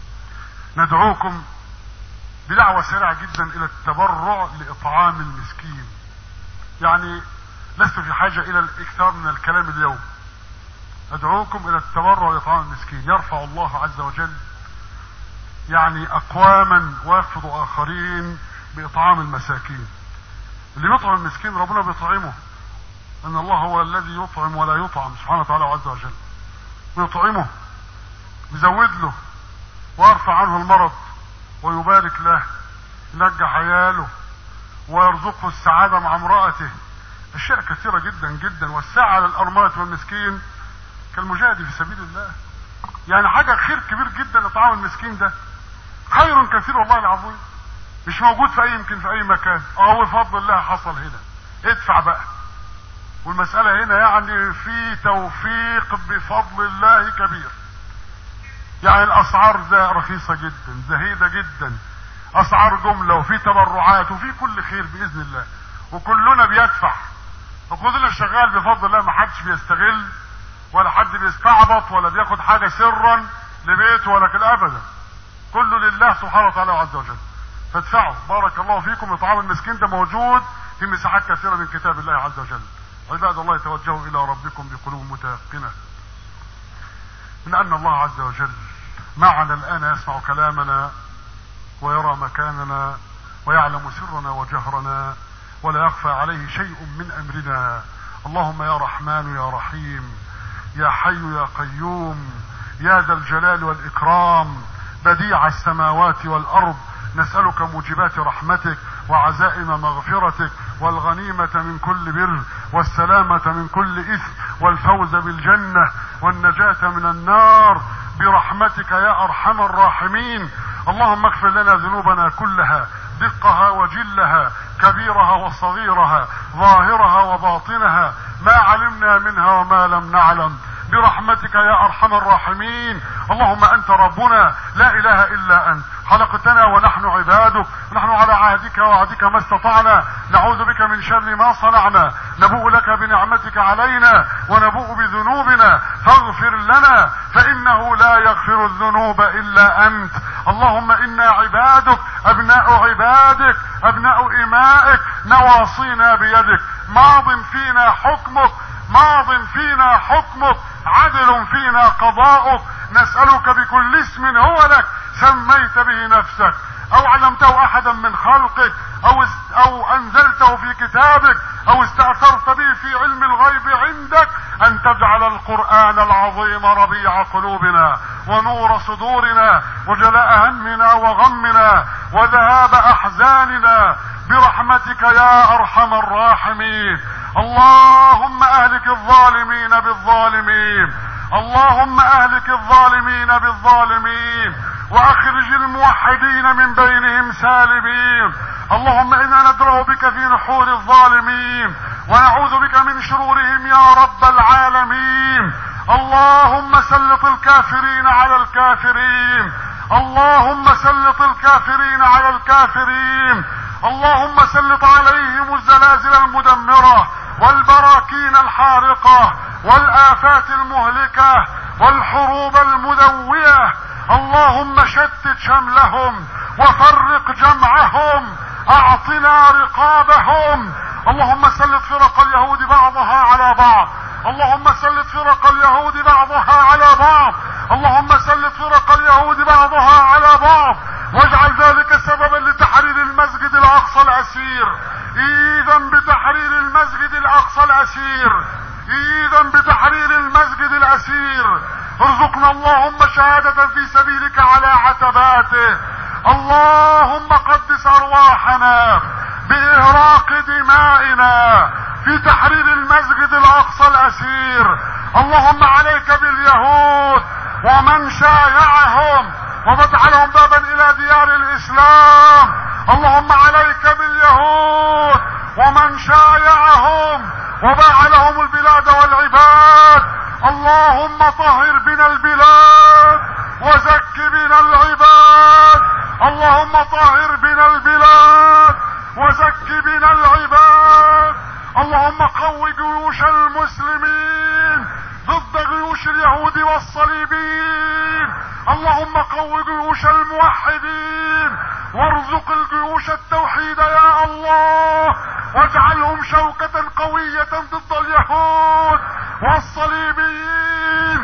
ندعوكم بدعوة سريعة جدا إلى التبرع لإطعام المسكين يعني لست في حاجة إلى الإكثار من الكلام اليوم ادعوكم الى التبرع لاطعام المسكين يرفع الله عز وجل يعني اقواما ويخفض اخرين باطعام المساكين اللي يطعم المسكين ربنا بيطعمه ان الله هو الذي يطعم ولا يطعم سبحانه وتعالى عز وجل ويطعمه يزود له ويرفع عنه المرض ويبارك له ينجح عياله ويرزقه السعادة مع امرأته اشياء كثيرة جدا جدا والسعة على الارملة والمسكين كالمجاهد في سبيل الله يعني حاجة خير كبير جدا اطعام المسكين ده خير كثير والله العظيم مش موجود في اي يمكن في اي مكان اه بفضل الله حصل هنا ادفع بقى والمسألة هنا يعني في توفيق بفضل الله كبير يعني الاسعار ده رخيصة جدا زهيدة جدا اسعار جملة وفي تبرعات وفي كل خير باذن الله وكلنا بيدفع وكلنا شغال بفضل الله ما حدش بيستغل ولا حد بيستعبط ولا بياخد حاجة سرا لبيته ولا كده ابدا كله لله سبحانه وتعالى عز وجل فادفعوا بارك الله فيكم اطعام المسكين ده موجود في مساحات كثيرة من كتاب الله عز وجل عباد الله توجهوا الى ربكم بقلوب متيقنة من ان الله عز وجل معنا الان يسمع كلامنا ويرى مكاننا ويعلم سرنا وجهرنا ولا يخفى عليه شيء من امرنا اللهم يا رحمن يا رحيم يا حي يا قيوم يا ذا الجلال والاكرام بديع السماوات والارض نسألك موجبات رحمتك وعزائم مغفرتك والغنيمة من كل بر والسلامة من كل إثم والفوز بالجنة والنجاة من النار برحمتك يا أرحم الراحمين اللهم اغفر لنا ذنوبنا كلها دقها وجلها كبيرها وصغيرها ظاهرها وباطنها ما علمنا منها وما لم نعلم برحمتك يا ارحم الراحمين اللهم انت ربنا لا اله الا انت خلقتنا ونحن عبادك نحن على عهدك وعهدك ما استطعنا نعوذ بك من شر ما صنعنا نبوء لك بنعمتك علينا ونبوء بذنوبنا فاغفر لنا فانه لا يغفر الذنوب الا انت اللهم انا عبادك ابناء عبادك ابناء امائك نواصينا بيدك ماض فينا حكمك ماض فينا حكمك عدل فينا قضاؤك نسألك بكل اسم هو لك سميت به نفسك او علمته احدا من خلقك او, او انزلته في كتابك او استأثرت به في علم الغيب عندك ان تجعل القرآن العظيم ربيع قلوبنا ونور صدورنا وجلاء همنا وغمنا وذهاب احزاننا برحمتك يا ارحم الراحمين اللهم اهلك الظالمين بالظالمين اللهم اهلك الظالمين بالظالمين واخرج الموحدين من بينهم سالمين اللهم انا ندرا بك في نحور الظالمين ونعوذ بك من شرورهم يا رب العالمين اللهم سلط الكافرين على الكافرين اللهم سلط الكافرين على الكافرين اللهم سلط عليهم الزلازل المدمره والبراكين الحارقه والافات المهلكه والحروب المدويه اللهم شتت شملهم وفرق جمعهم اعطنا رقابهم اللهم سلط فرق اليهود بعضها على بعض اللهم سلط فرق اليهود بعضها على بعض اللهم سلط فرق اليهود بعضها على بعض واجعل ذلك سببا لتحرير المسجد الاقصى الاسير اذا بتحرير المسجد الاقصى الاسير اذا بتحرير المسجد الاسير ارزقنا اللهم شهادة في سبيلك على عتباته اللهم قدس ارواحنا باهراق دمائنا في تحرير المسجد الاقصى الاسير اللهم عليك باليهود ومن شايعهم وفتح لهم بابا الى ديار الاسلام اللهم عليك باليهود ومن شايعهم وباع لهم البلاد والعباد اللهم طهر بنا البلاد وزك بنا العباد اللهم طهر بنا البلاد وزك بنا العباد اللهم قو جيوش المسلمين ضد جيوش اليهود والصليبيين اللهم قو جيوش الموحدين وارزق الجيوش التوحيد يا الله واجعلهم شوكة قوية ضد اليهود والصليبيين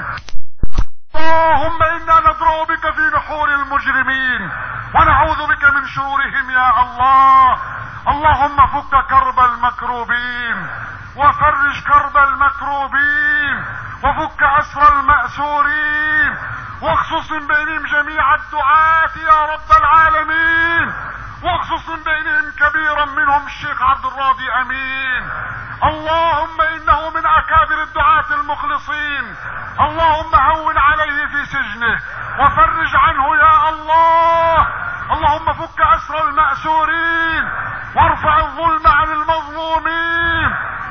اللهم انا ندرأ بك في نحور المجرمين ونعوذ بك من شرورهم يا الله اللهم فك كرب المكروبين وفرج كرب المكروبين وفك اسر المأسورين واخصص من بينهم جميع الدعاة يا رب العالمين واخصص من بينهم كبيرا منهم الشيخ عبد الراضي امين اللهم انه من اكابر الدعاة المخلصين اللهم هون عليه في سجنه وفرج عنه يا الله اللهم فك اسر المأسورين وارفع الظلم عن المظلومين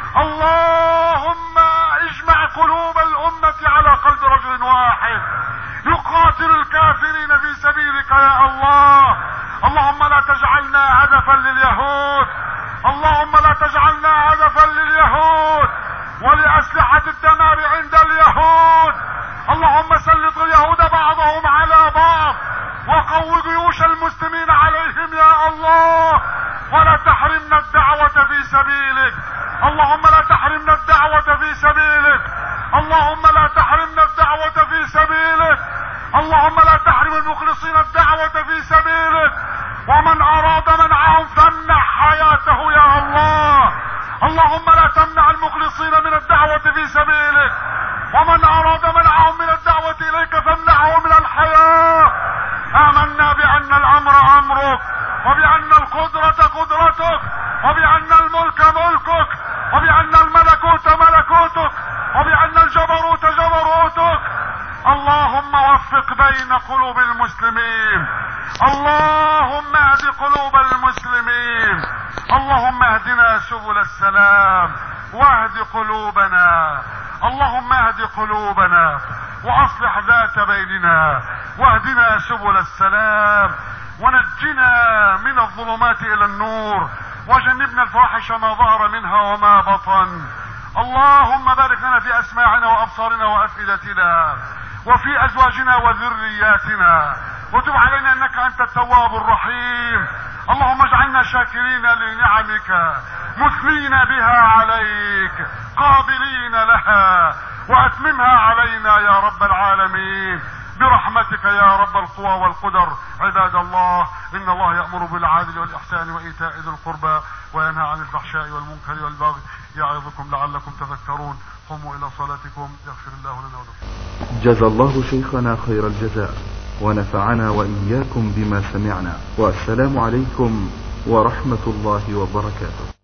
اللهم اجمع قلوب الامة على قلب رجل واحد يقاتل الكافرين في سبيلك يا الله اللهم لا تجعلنا هدفا لليهود اللهم لا تجعلنا هدفا لليهود ولأسلحة الدمار عند اليهود اللهم سلط اليهود بعضهم على بعض وقو جيوش المسلمين عليهم يا الله ولا تحرمنا الدعوة في سبيلك اللهم لا تحرمنا الدعوة في سبيلك اللهم لا تحرمنا الدعوة في سبيلك اللهم لا تحرم المخلصين الدعوة في سبيلك ومن اراد منعهم فامنع حياته يا الله اللهم لا تمنع المخلصين من الدعوة في سبيلك ومن اراد منعهم من الدعوة اليك فامنعه من الحياة امنا بان الامر امرك وفق بين قلوب المسلمين اللهم اهد قلوب المسلمين اللهم اهدنا سبل السلام واهد قلوبنا اللهم اهد قلوبنا واصلح ذات بيننا واهدنا سبل السلام ونجنا من الظلمات الى النور وجنبنا الفواحش ما ظهر منها وما بطن اللهم بارك لنا في اسماعنا وابصارنا وافئدتنا وفي ازواجنا وذرياتنا وتب علينا انك انت التواب الرحيم اللهم اجعلنا شاكرين لنعمك مثنين بها عليك قابلين لها واتممها علينا يا رب العالمين برحمتك يا رب القوى والقدر عباد الله ان الله يامر بالعدل والاحسان وايتاء ذي القربى وينهى عن الفحشاء والمنكر والبغي يعظكم لعلكم تذكرون قوموا الى صلاتكم يغفر الله لنا ولكم جزى الله شيخنا خير الجزاء ونفعنا واياكم بما سمعنا والسلام عليكم ورحمه الله وبركاته